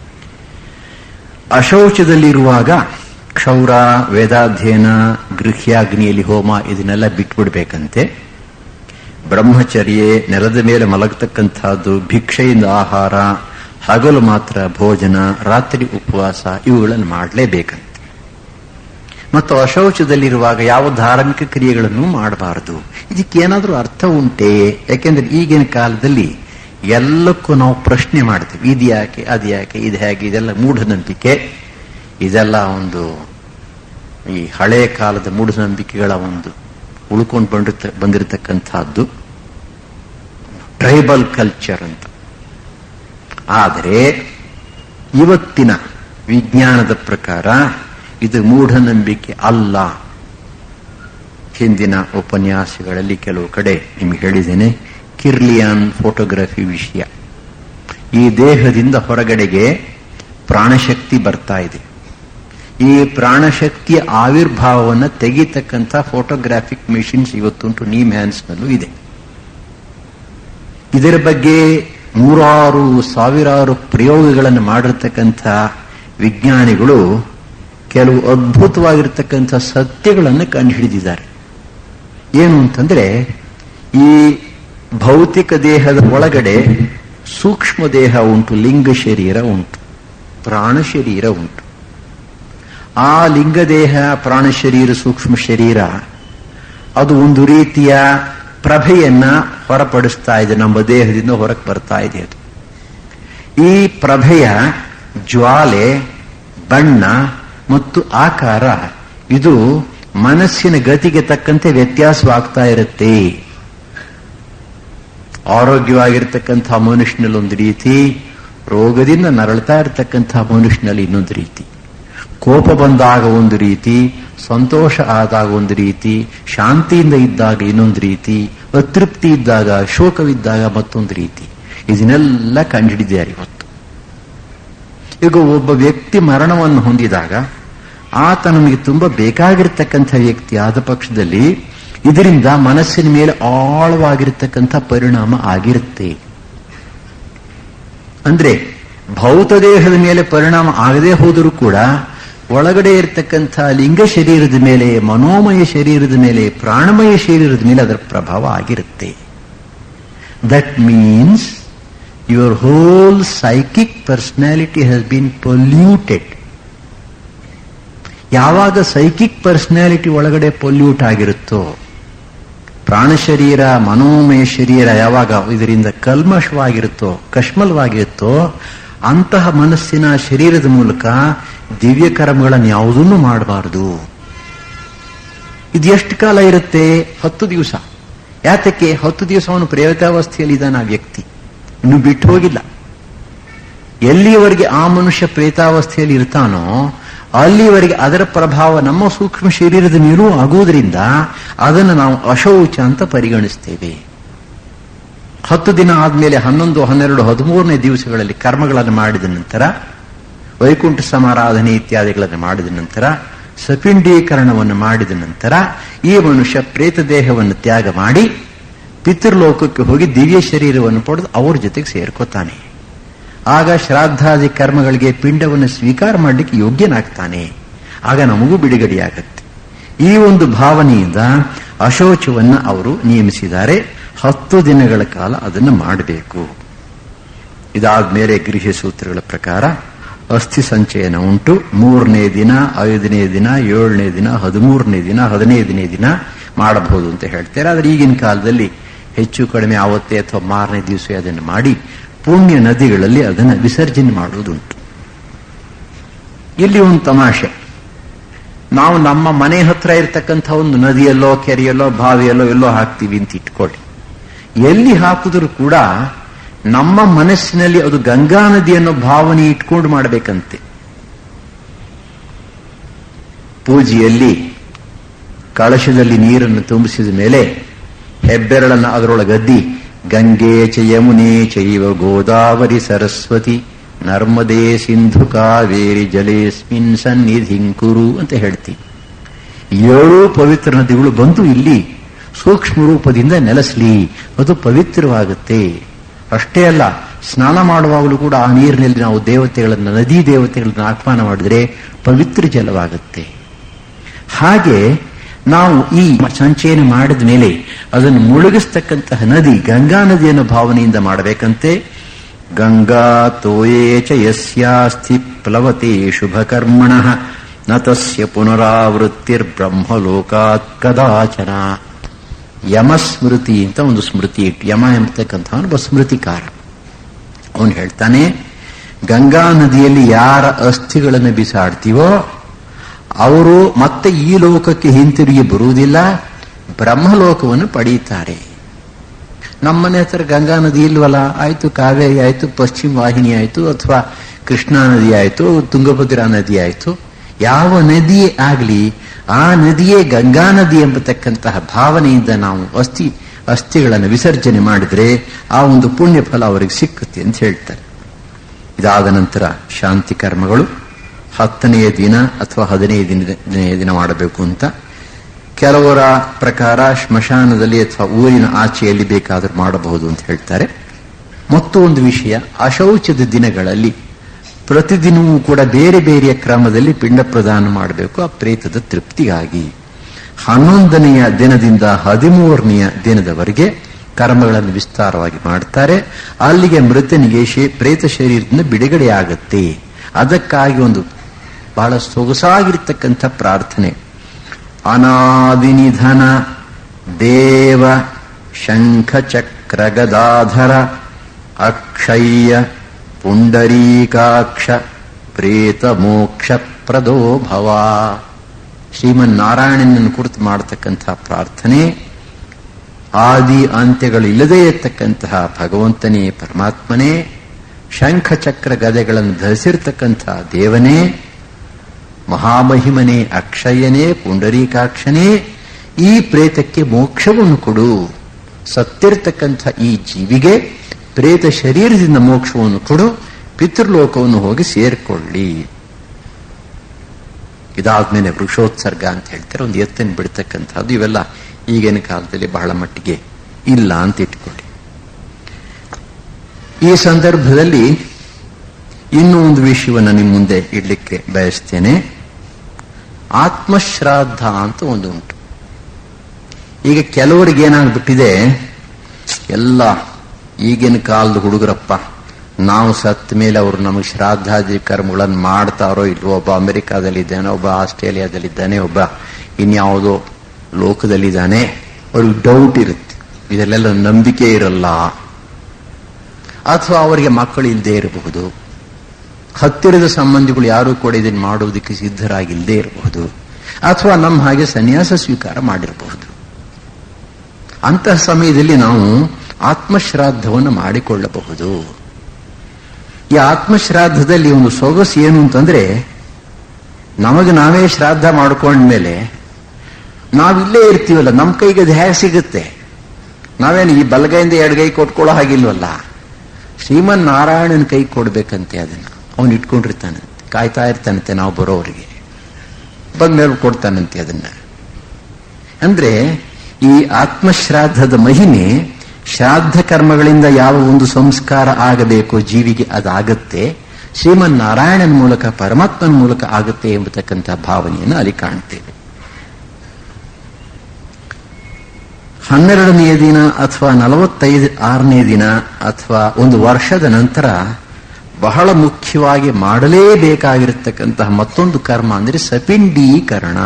Speaker 1: ಅಶೌಚದಲ್ಲಿರುವಾಗ ಕ್ಷೌರ ವೇದಾಧ್ಯಯನ ಗೃಹ್ಯಾಗ್ನಿಯಲ್ಲಿ ಹೋಮ ಇದನ್ನೆಲ್ಲ ಬಿಟ್ಬಿಡ್ಬೇಕಂತೆ ಬ್ರಹ್ಮಚರ್ಯೆ ನೆಲದ ಮೇಲೆ ಮಲಗತಕ್ಕಂಥದ್ದು ಭಿಕ್ಷೆಯಿಂದ ಆಹಾರ ಹಗಲು ಮಾತ್ರ ಭೋಜನ ರಾತ್ರಿ ಉಪವಾಸ ಇವುಗಳನ್ನು ಮಾಡಲೇಬೇಕಂತೆ ಮತ್ತು ಅಶೌಚದಲ್ಲಿರುವಾಗ ಯಾವ ಧಾರ್ಮಿಕ ಕ್ರಿಯೆಗಳನ್ನು ಮಾಡಬಾರದು ಇದಕ್ಕೇನಾದ್ರೂ ಅರ್ಥ ಉಂಟೇ ಯಾಕೆಂದ್ರೆ ಈಗಿನ ಕಾಲದಲ್ಲಿ ಎಲ್ಲಕ್ಕೂ ನಾವು ಪ್ರಶ್ನೆ ಮಾಡ್ತೀವಿ ಇದು ಯಾಕೆ ಅದು ಯಾಕೆ ಇದು ಹೇಗೆ ಇದೆಲ್ಲ ಮೂಢನಂಬಿಕೆ ಇದೆಲ್ಲ ಒಂದು ಈ ಹಳೆಯ ಕಾಲದ ಮೂಢನಂಬಿಕೆಗಳ ಒಂದು ಉಳ್ಕೊಂಡು ಬಂದಿರ್ತ ಬಂದಿರತಕ್ಕಂಥದ್ದು ಟ್ರೈಬಲ್ ಕಲ್ಚರ್ ಅಂತ ಆದರೆ ಇವತ್ತಿನ ವಿಜ್ಞಾನದ ಪ್ರಕಾರ ಇದು ಮೂಢನಂಬಿಕೆ ಅಲ್ಲ ಹಿಂದಿನ ಉಪನ್ಯಾಸಗಳಲ್ಲಿ ಕೆಲವು ಕಡೆ ನಿಮ್ಗೆ ಹೇಳಿದ್ದೇನೆ ಕಿರ್ಲಿಯಾನ್ ಫೋಟೋಗ್ರಫಿ ವಿಷಯ ಈ ದೇಹದಿಂದ ಹೊರಗಡೆಗೆ ಪ್ರಾಣಶಕ್ತಿ ಬರ್ತಾ ಇದೆ ಈ ಪ್ರಾಣಶಕ್ತಿಯ ಆವಿರ್ಭಾವವನ್ನು ತೆಗೀತಕ್ಕಂಥ ಫೋಟೋಗ್ರಾಫಿಕ್ ಮಿಷಿನ್ಸ್ ಇವತ್ತುಂಟು ನೀಮ್ ಹ್ಯಾಂಡ್ಸ್ನಲ್ಲೂ ಇದೆ ಇದರ ಬಗ್ಗೆ ನೂರಾರು ಸಾವಿರಾರು ಪ್ರಯೋಗಗಳನ್ನು ಮಾಡಿರ್ತಕ್ಕಂಥ ವಿಜ್ಞಾನಿಗಳು ಕೆಲವು ಅದ್ಭುತವಾಗಿರ್ತಕ್ಕಂಥ ಸತ್ಯಗಳನ್ನು ಕಂಡುಹಿಡಿದಿದ್ದಾರೆ ಏನು ಅಂತಂದ್ರೆ ಈ ಭೌತಿಕ ದೇಹದ ಒಳಗಡೆ ಸೂಕ್ಷ್ಮ ದೇಹ ಉಂಟು ಲಿಂಗ ಶರೀರ ಉಂಟು ಪ್ರಾಣ ಶರೀರ ಉಂಟು ಆ ಲಿಂಗದೇಹ ಪ್ರಾಣ ಶರೀರ ಸೂಕ್ಷ್ಮ ಶರೀರ ಅದು ಒಂದು ರೀತಿಯ ಪ್ರಭೆಯನ್ನ ಹೊರಪಡಿಸ್ತಾ ಇದೆ ನಮ್ಮ ದೇಹದಿಂದ ಹೊರಗೆ ಬರ್ತಾ ಇದೆ ಅದು ಈ ಪ್ರಭೆಯ ಜ್ವಾಲೆ ಬಣ್ಣ ಮತ್ತು ಆಕಾರ ಇದು ಮನಸ್ಸಿನ ಗತಿಗೆ ತಕ್ಕಂತೆ ವ್ಯತ್ಯಾಸವಾಗ್ತಾ ಇರುತ್ತೆ ಆರೋಗ್ಯವಾಗಿರ್ತಕ್ಕಂಥ ಮನುಷ್ಯನಲ್ಲಿ ಒಂದು ರೀತಿ ರೋಗದಿಂದ ನರಳ್ತಾ ಇರತಕ್ಕಂಥ ಮನುಷ್ಯನಲ್ಲಿ ಇನ್ನೊಂದು ರೀತಿ ಕೋಪ ಬಂದಾಗ ಒಂದು ರೀತಿ ಸಂತೋಷ ಆದಾಗ ಒಂದು ರೀತಿ ಶಾಂತಿಯಿಂದ ಇದ್ದಾಗ ಇನ್ನೊಂದು ರೀತಿ ಅತೃಪ್ತಿ ಇದ್ದಾಗ ಶೋಕವಿದ್ದಾಗ ಮತ್ತೊಂದು ರೀತಿ ಇದನ್ನೆಲ್ಲ ಕಂಡುಹಿಡಿದ್ದಾರೆ ಇವತ್ತು ಈಗ ಒಬ್ಬ ವ್ಯಕ್ತಿ ಮರಣವನ್ನು ಹೊಂದಿದಾಗ ಆತ ನಮಗೆ ತುಂಬಾ ಬೇಕಾಗಿರ್ತಕ್ಕಂಥ ವ್ಯಕ್ತಿ ಆದ ಪಕ್ಷದಲ್ಲಿ ಇದರಿಂದ ಮನಸ್ಸಿನ ಮೇಲೆ ಆಳವಾಗಿರ್ತಕ್ಕಂಥ ಪರಿಣಾಮ ಆಗಿರುತ್ತೆ ಅಂದ್ರೆ ಭೌತ ದೇಹದ ಮೇಲೆ ಪರಿಣಾಮ ಆಗದೆ ಹೋದರೂ ಕೂಡ ಒಳಗಡೆ ಇರತಕ್ಕಂಥ ಲಿಂಗ ಶರೀರದ ಮೇಲೆ ಮನೋಮಯ ಶರೀರದ ಮೇಲೆ ಪ್ರಾಣಮಯ ಶರೀರದ ಮೇಲೆ ಅದರ ಪ್ರಭಾವ ಆಗಿರುತ್ತೆ that means your whole psychic personality has been polluted ಯಾವಾಗ ಸೈಕಿಕ್ ಪರ್ಸನಾಲಿಟಿ ಒಳಗಡೆ ಪೊಲ್ಯೂಟ್ ಆಗಿರುತ್ತೋ ಪ್ರಾಣ ಶರೀರ ಮನೋಮಯ ಶರೀರ ಯಾವಾಗ ಇದರಿಂದ ಕಲ್ಮಶವಾಗಿರುತ್ತೋ ಕಶ್ಮಲವಾಗಿರುತ್ತೋ ಅಂತಹ ಮನಸ್ಸಿನ ಶರೀರದ ಮೂಲಕ ದಿವ್ಯ ಕರ್ಮಗಳನ್ನು ಯಾವುದನ್ನು ಮಾಡಬಾರದು ಇದು ಎಷ್ಟು ಕಾಲ ಇರುತ್ತೆ ಹತ್ತು ದಿವಸ ಯಾತಕ್ಕೆ ಹತ್ತು ದಿವಸ ಅವನು ಪ್ರೇತಾವಸ್ಥೆಯಲ್ಲಿ ಇದ್ದಾನ ಆ ವ್ಯಕ್ತಿ ಇನ್ನು ಬಿಟ್ಟು ಹೋಗಿಲ್ಲ ಎಲ್ಲಿಯವರೆಗೆ ಆ ಮನುಷ್ಯ ಪ್ರೇತಾವಸ್ಥೆಯಲ್ಲಿ ಇರ್ತಾನೋ ಅಲ್ಲಿವರೆಗೆ ಅದರ ಪ್ರಭಾವ ನಮ್ಮ ಸೂಕ್ಷ್ಮ ಶರೀರದ ಮೇಲೂ ಆಗುವುದರಿಂದ ಅದನ್ನು ನಾವು ಅಶೌಚ ಅಂತ ಪರಿಗಣಿಸ್ತೇವೆ ಹತ್ತು ದಿನ ಆದ್ಮೇಲೆ ಹನ್ನೊಂದು ಹನ್ನೆರಡು ಹದಿಮೂರನೇ ದಿವಸಗಳಲ್ಲಿ ಕರ್ಮಗಳನ್ನು ಮಾಡಿದ ನಂತರ ವೈಕುಂಠ ಸಮಾರಾಧನೆ ಇತ್ಯಾದಿಗಳನ್ನು ಮಾಡಿದ ನಂತರ ಸಪಿಂಡೀಕರಣವನ್ನು ಮಾಡಿದ ನಂತರ ಈ ಮನುಷ್ಯ ಪ್ರೇತ ದೇಹವನ್ನು ತ್ಯಾಗ ಮಾಡಿ ಪಿತೃಲೋಕಕ್ಕೆ ಹೋಗಿ ದಿವ್ಯ ಶರೀರವನ್ನು ಪಡೆದು ಅವ್ರ ಜೊತೆಗೆ ಸೇರ್ಕೋತಾನೆ ಆಗ ಶ್ರಾದ್ದಾದಿ ಕರ್ಮಗಳಿಗೆ ಪಿಂಡವನ್ನು ಸ್ವೀಕಾರ ಮಾಡಲಿಕ್ಕೆ ಯೋಗ್ಯನಾಗ್ತಾನೆ ಆಗ ನಮಗೂ ಬಿಡುಗಡೆಯಾಗತ್ತೆ ಈ ಒಂದು ಭಾವನೆಯಿಂದ ಅಶೌಚವನ್ನ ಅವರು ನಿಯಮಿಸಿದ್ದಾರೆ ಹತ್ತು ದಿನಗಳ ಕಾಲ ಅದನ್ನು ಮಾಡಬೇಕು ಇದಾದ್ಮೇಲೆ ಗೃಹ ಸೂತ್ರಗಳ ಪ್ರಕಾರ ಅಸ್ಥಿ ಸಂಚಯನ ಉಂಟು ಮೂರನೇ ದಿನ ಐದನೇ ದಿನ ಏಳನೇ ದಿನ ಹದಿಮೂರನೇ ದಿನ ಹದಿನೈದನೇ ದಿನ ಮಾಡಬಹುದು ಅಂತ ಹೇಳ್ತಾರೆ ಆದರೆ ಈಗಿನ ಕಾಲದಲ್ಲಿ ಹೆಚ್ಚು ಕಡಿಮೆ ಆವತ್ತೇ ಅಥವಾ ಮಾರನೇ ದಿವಸ ಅದನ್ನು ಮಾಡಿ ಪುಣ್ಯ ನದಿಗಳಲ್ಲಿ ಅದನ್ನು ವಿಸರ್ಜನೆ ಮಾಡುವುದುಂಟು ಇಲ್ಲಿ ಒಂದು ತಮಾಷೆ ನಾವು ನಮ್ಮ ಮನೆ ಹತ್ರ ಇರತಕ್ಕಂಥ ಒಂದು ನದಿಯಲ್ಲೋ ಕೆರೆಯಲ್ಲೋ ಬಾವಿಯಲ್ಲೋ ಎಲ್ಲೋ ಹಾಕ್ತೀವಿ ಅಂತ ಇಟ್ಕೊಳ್ಳಿ ಎಲ್ಲಿ ಹಾಕಿದ್ರು ಕೂಡ ನಮ್ಮ ಮನಸ್ಸಿನಲ್ಲಿ ಅದು ಗಂಗಾ ನದಿ ಅನ್ನೋ ಭಾವನೆ ಇಟ್ಕೊಂಡು ಮಾಡಬೇಕಂತೆ ಪೂಜೆಯಲ್ಲಿ ಕಳಶದಲ್ಲಿ ನೀರನ್ನು ತುಂಬಿಸಿದ ಮೇಲೆ ಹೆಬ್ಬೆರಳನ್ನು ಅದರೊಳಗದ್ದಿ ಗಂಗೆ ಚ ಯಮುನೆ ಚೈವ ಗೋದಾವರಿ ಸರಸ್ವತಿ ನರ್ಮದೇ ಸಿಂಧು ಕಾವೇರಿ ಜಲೇಸ್ಮಿನ್ ಸನ್ನಿಧಿಂಕುರು ಅಂತ ಹೇಳ್ತೀವಿ ಏಳು ಪವಿತ್ರ ನದಿಗಳು ಬಂದು ಇಲ್ಲಿ ಸೂಕ್ಷ್ಮ ರೂಪದಿಂದ ನೆಲೆಸಲಿ ಅದು ಪವಿತ್ರವಾಗುತ್ತೆ ಅಷ್ಟೇ ಅಲ್ಲ ಸ್ನಾನ ಮಾಡುವಾಗಲೂ ಕೂಡ ಆ ನೀರಿನಲ್ಲಿ ನಾವು ದೇವತೆಗಳನ್ನು ನದಿ ದೇವತೆಗಳನ್ನು ಆಹ್ವಾನ ಮಾಡಿದ್ರೆ ಪವಿತ್ರ ಜಲವಾಗುತ್ತೆ ಹಾಗೆ ನಾವು ಈ ಸಂಚಯನ ಮಾಡಿದ ಮೇಲೆ ಅದನ್ನು ಮುಳುಗಿಸ್ತಕ್ಕಂತಹ ನದಿ ಗಂಗಾ ನದಿಯನ್ನು ಭಾವನೆಯಿಂದ ಮಾಡಬೇಕಂತೆ ಗಂಗಾ ತೋಯೇ ಚ ಯಸ್ಯಾಸ್ತಿ ಪ್ಲವತೆ ಶುಭಕರ್ಮಣ ನ ತಸ್ಯ ಪುನರಾವೃತ್ತಿರ್ಬ್ರಹ್ಮಲೋಕಾತ್ ಕದಾಚನ ಯಮಸ್ಮೃತಿ ಅಂತ ಒಂದು ಸ್ಮೃತಿ ಇಟ್ಟು ಯಮ ಎಂಬತಕ್ಕಂಥ ಒಬ್ಬ ಸ್ಮೃತಿಕಾರ ಅವನು ಹೇಳ್ತಾನೆ ಗಂಗಾ ನದಿಯಲ್ಲಿ ಯಾರ ಅಸ್ಥಿಗಳನ್ನು ಬಿಸಾಡ್ತೀವೋ ಅವರು ಮತ್ತೆ ಈ ಲೋಕಕ್ಕೆ ಹಿಂತಿರುಗಿ ಬರುವುದಿಲ್ಲ ಬ್ರಹ್ಮಲೋಕವನ್ನು ಪಡೆಯುತ್ತಾರೆ ನಮ್ಮನೆ ಹತ್ರ ಗಂಗಾ ನದಿ ಇಲ್ವಲ್ಲ ಆಯ್ತು ಕಾವೇರಿ ಆಯ್ತು ಪಶ್ಚಿಮ ವಾಹಿನಿ ಆಯ್ತು ಅಥವಾ ಕೃಷ್ಣಾ ನದಿ ಆಯ್ತು ತುಂಗಭದ್ರಾ ನದಿ ಆಯ್ತು ಯಾವ ನದಿಯೇ ಆಗಲಿ ಆ ನದಿಯೇ ಗಂಗಾ ನದಿ ಎಂಬತಕ್ಕಂತಹ ಭಾವನೆಯಿಂದ ನಾವು ಅಸ್ಥಿ ಅಸ್ಥಿಗಳನ್ನು ವಿಸರ್ಜನೆ ಮಾಡಿದ್ರೆ ಆ ಒಂದು ಪುಣ್ಯ ಫಲ ಅವರಿಗೆ ಸಿಕ್ಕುತ್ತೆ ಅಂತ ಹೇಳ್ತಾರೆ ಇದಾದ ನಂತರ ಶಾಂತಿ ಕರ್ಮಗಳು ಹತ್ತನೆಯ ದಿನ ಅಥವಾ ಹದಿನೈದು ದಿನ ದಿನ ಮಾಡಬೇಕು ಅಂತ ಕೆಲವರ ಪ್ರಕಾರ ಸ್ಮಶಾನದಲ್ಲಿ ಅಥವಾ ಊರಿನ ಆಚೆಯಲ್ಲಿ ಬೇಕಾದರೂ ಮಾಡಬಹುದು ಅಂತ ಹೇಳ್ತಾರೆ ಮತ್ತು ಒಂದು ವಿಷಯ ಅಶೌಚದ ದಿನಗಳಲ್ಲಿ ಪ್ರತಿದಿನವೂ ಕೂಡ ಬೇರೆ ಬೇರೆಯ ಕ್ರಮದಲ್ಲಿ ಪಿಂಡ ಪ್ರದಾನ ಮಾಡಬೇಕು ಆ ಪ್ರೇತದ ತೃಪ್ತಿಗಾಗಿ ಹನ್ನೊಂದನೆಯ ದಿನದಿಂದ ಹದಿಮೂರನೆಯ ದಿನದವರೆಗೆ ಕರ್ಮಗಳನ್ನು ವಿಸ್ತಾರವಾಗಿ ಮಾಡ್ತಾರೆ ಅಲ್ಲಿಗೆ ಮೃತನಿಗೆ ಪ್ರೇತ ಶರೀರದಿಂದ ಬಿಡುಗಡೆಯಾಗತ್ತೆ ಅದಕ್ಕಾಗಿ ಒಂದು ಬಹಳ ಸೊಗಸಾಗಿರ್ತಕ್ಕಂಥ ಪ್ರಾರ್ಥನೆ ಅನಾದಿನಿಧನ ದೇವ ಶಂಖಚಕ್ರ ಗದಾಧರ ಅಕ್ಷಯ್ಯ ಪುಂಡರೀಕಾಕ್ಷ ಪ್ರೇತ ಮೋಕ್ಷ ಪ್ರದೋ ಭವ ಶ್ರೀಮನ್ನಾರಾಯಣನನ್ನು ಕುರಿತು ಮಾಡತಕ್ಕಂಥ ಪ್ರಾರ್ಥನೆ ಆದಿ ಅಂತ್ಯಗಳಿಲ್ಲದೇ ಇರತಕ್ಕಂತಹ ಭಗವಂತನೇ ಪರಮಾತ್ಮನೇ ಶಂಖಚಕ್ರ ಗದೆಗಳನ್ನು ಧರಿಸಿರ್ತಕ್ಕಂಥ ದೇವನೇ ಮಹಾಮಹಿಮನೇ ಅಕ್ಷಯನೇ ಪುಂಡರೀಕಾಕ್ಷನೇ ಈ ಪ್ರೇತಕ್ಕೆ ಮೋಕ್ಷವನ್ನು ಕೊಡು ಸತ್ತಿರ್ತಕ್ಕಂಥ ಈ ಜೀವಿಗೆ ಪ್ರೇತ ಶರೀರದಿಂದ ಮೋಕ್ಷವನ್ನು ಕೊಡು ಪಿತೃಲೋಕವನ್ನು ಹೋಗಿ ಸೇರಿಕೊಳ್ಳಿ ಇದಾದ್ಮೇಲೆ ವೃಕ್ಷೋತ್ಸರ್ಗ ಅಂತ ಹೇಳ್ತಾರೆ ಒಂದು ಎತ್ತನ್ನು ಬಿಡ್ತಕ್ಕಂಥದ್ದು ಇವೆಲ್ಲ ಈಗಿನ ಕಾಲದಲ್ಲಿ ಬಹಳ ಮಟ್ಟಿಗೆ ಇಲ್ಲ ಅಂತ ಇಟ್ಕೊಳ್ಳಿ ಈ ಸಂದರ್ಭದಲ್ಲಿ ಇನ್ನೂ ಒಂದು ವಿಷಯವನ್ನು ನಿಮ್ಮ ಮುಂದೆ ಇಡ್ಲಿಕ್ಕೆ ಬಯಸ್ತೇನೆ ಆತ್ಮಶ್ರಾದ್ದ ಅಂತ ಒಂದು ಉಂಟು ಈಗ ಕೆಲವರಿಗೆ ಏನಾಗ್ಬಿಟ್ಟಿದೆ ಎಲ್ಲ ಈಗಿನ ಕಾಲದ ಹುಡುಗರಪ್ಪ ನಾವು ಸತ್ತ ಮೇಲೆ ಅವರು ನಮಗೆ ಶ್ರಾದ್ದಾದಿ ಕರ್ಮಗಳನ್ನು ಮಾಡ್ತಾರೋ ಇಲ್ವೋ ಒಬ್ಬ ಅಮೆರಿಕಾದಲ್ಲಿದ್ದಾನೆ ಒಬ್ಬ ಆಸ್ಟ್ರೇಲಿಯಾದಲ್ಲಿದ್ದಾನೆ ಒಬ್ಬ ಇನ್ಯಾವುದೋ ಲೋಕದಲ್ಲಿದ್ದಾನೆ ಅವ್ರಿಗೆ ಡೌಟ್ ಇರುತ್ತೆ ಇದರಲ್ಲೆಲ್ಲ ನಂಬಿಕೆ ಇರಲ್ಲ ಅಥವಾ ಅವರಿಗೆ ಮಕ್ಕಳು ಇಲ್ಲದೆ ಇರಬಹುದು ಹತ್ತಿರದ ಸಂಬಂಧಿಗಳು ಯಾರು ಕೂಡ ಇದನ್ನು ಮಾಡುವುದಕ್ಕೆ ಸಿದ್ಧರಾಗಿಲ್ಲದೆ ಇರಬಹುದು ಅಥವಾ ನಮ್ಮ ಹಾಗೆ ಸನ್ಯಾಸ ಸ್ವೀಕಾರ ಮಾಡಿರಬಹುದು ಅಂತಹ ಸಮಯದಲ್ಲಿ ನಾವು ಆತ್ಮಶ್ರಾದ್ದವನ್ನು ಮಾಡಿಕೊಳ್ಳಬಹುದು ಈ ಆತ್ಮಶ್ರಾದ್ದದಲ್ಲಿ ಒಂದು ಸೊಗಸು ಏನು ಅಂತಂದ್ರೆ ನಮಗೆ ನಾವೇ ಶ್ರಾದ್ದ ಮಾಡ್ಕೊಂಡ್ಮೇಲೆ ನಾವಿಲ್ಲೇ ಇರ್ತೀವಲ್ಲ ನಮ್ಮ ಕೈಗೆ ಅದು ಹೇಗೆ ಸಿಗುತ್ತೆ ನಾವೇನು ಈ ಬಲಗೈಯಿಂದ ಎಡಗೈ ಕೊಟ್ಕೊಳ್ಳೋ ಹಾಗಿಲ್ವಲ್ಲ ಶ್ರೀಮನ್ ನಾರಾಯಣನ ಕೈ ಕೊಡ್ಬೇಕಂತೆ ಅದನ್ನ ಅವನು ಇಟ್ಕೊಂಡಿರ್ತಾನೆ ಕಾಯ್ತಾ ಇರ್ತಾನಂತೆ ನಾವು ಬರೋವರಿಗೆ ಬಂದ್ಮೇಲೆ ಕೊಡ್ತಾನಂತೆ ಅದನ್ನ ಅಂದ್ರೆ ಈ ಆತ್ಮಶ್ರಾದ್ದದ ಮಹಿಮೆ ಶ್ರಾದ್ದ ಕರ್ಮಗಳಿಂದ ಯಾವ ಒಂದು ಸಂಸ್ಕಾರ ಆಗಬೇಕು ಜೀವಿಗೆ ಅದಾಗತ್ತೆ ಶ್ರೀಮನ್ ನಾರಾಯಣನ ಮೂಲಕ ಪರಮಾತ್ಮನ ಮೂಲಕ ಆಗುತ್ತೆ ಎಂಬತಕ್ಕಂಥ ಭಾವನೆಯನ್ನು ಅಲ್ಲಿ ಕಾಣ್ತೇವೆ ಹನ್ನೆರಡನೆಯ ದಿನ ಅಥವಾ ನಲವತ್ತೈದು ಆರನೇ ದಿನ ಅಥವಾ ಒಂದು ವರ್ಷದ ನಂತರ ಬಹಳ ಮುಖ್ಯವಾಗಿ ಮಾಡಲೇಬೇಕಾಗಿರತಕ್ಕಂತಹ ಮತ್ತೊಂದು ಕರ್ಮ ಅಂದರೆ ಸಪಿಂಡೀಕರಣ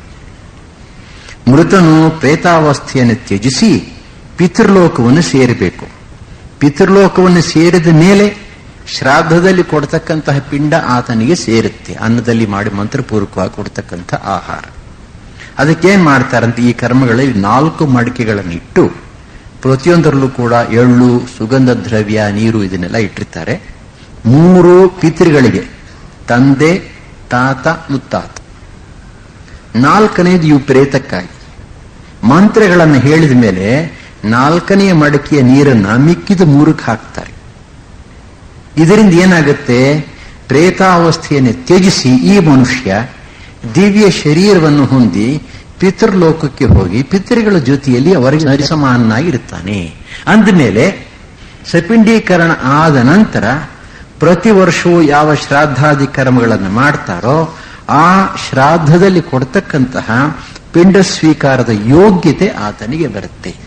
Speaker 1: ಮೃತನು ಪ್ರೇತಾವಸ್ಥೆಯನ್ನು ತ್ಯಜಿಸಿ ಪಿತೃಲೋಕವನ್ನು ಸೇರಬೇಕು ಪಿತೃಲೋಕವನ್ನು ಸೇರಿದ ಮೇಲೆ ಶ್ರಾದ್ದದಲ್ಲಿ ಕೊಡ್ತಕ್ಕಂತಹ ಪಿಂಡ ಆತನಿಗೆ ಸೇರುತ್ತೆ ಅನ್ನದಲ್ಲಿ ಮಾಡಿ ಮಂತ್ರಪೂರ್ವಕವಾಗಿ ಕೊಡ್ತಕ್ಕಂಥ ಆಹಾರ ಅದಕ್ಕೇನ್ ಮಾಡ್ತಾರಂತೆ ಈ ಕರ್ಮಗಳಲ್ಲಿ ನಾಲ್ಕು ಮಡಿಕೆಗಳನ್ನು ಇಟ್ಟು ಪ್ರತಿಯೊಂದರಲ್ಲೂ ಕೂಡ ಎಳ್ಳು ಸುಗಂಧ ದ್ರವ್ಯ ನೀರು ಇದನ್ನೆಲ್ಲ ಇಟ್ಟಿರ್ತಾರೆ ಮೂರು ಪಿತೃಗಳಿಗೆ ತಂದೆ ತಾತ ಮುತ್ತಾತ ನಾಲ್ಕನೇದು ಇವು ಪ್ರೇತಕ್ಕಾಗಿ ಮಂತ್ರಗಳನ್ನು ಹೇಳಿದ ಮೇಲೆ ನಾಲ್ಕನೆಯ ಮಡಕೆಯ ನೀರನ್ನ ಮಿಕ್ಕಿದ ಮೂರಕ್ಕೆ ಹಾಕ್ತಾರೆ ಇದರಿಂದ ಏನಾಗುತ್ತೆ ಪ್ರೇತಾವಸ್ಥೆಯನ್ನು ತ್ಯಜಿಸಿ ಈ ಮನುಷ್ಯ ದಿವ್ಯ ಶರೀರವನ್ನು ಹೊಂದಿ ಪಿತೃಲೋಕಕ್ಕೆ ಹೋಗಿ ಪಿತೃಗಳ ಜೊತೆಯಲ್ಲಿ ಅವರಿಗೆ ನರಿಸಮಾನಾಗಿರುತ್ತಾನೆ ಅಂದಮೇಲೆ ಸಪಿಂಡೀಕರಣ ಆದ ನಂತರ ಪ್ರತಿ ವರ್ಷವೂ ಯಾವ ಶ್ರಾದ್ದಾದಿ ಕರ್ಮಗಳನ್ನು ಮಾಡ್ತಾರೋ ಆ ಶ್ರಾದ್ದದಲ್ಲಿ ಕೊಡ್ತಕ್ಕಂತಹ ಪಿಂಡ ಸ್ವೀಕಾರದ ಯೋಗ್ಯತೆ ಆತನಿಗೆ ಬರುತ್ತೆ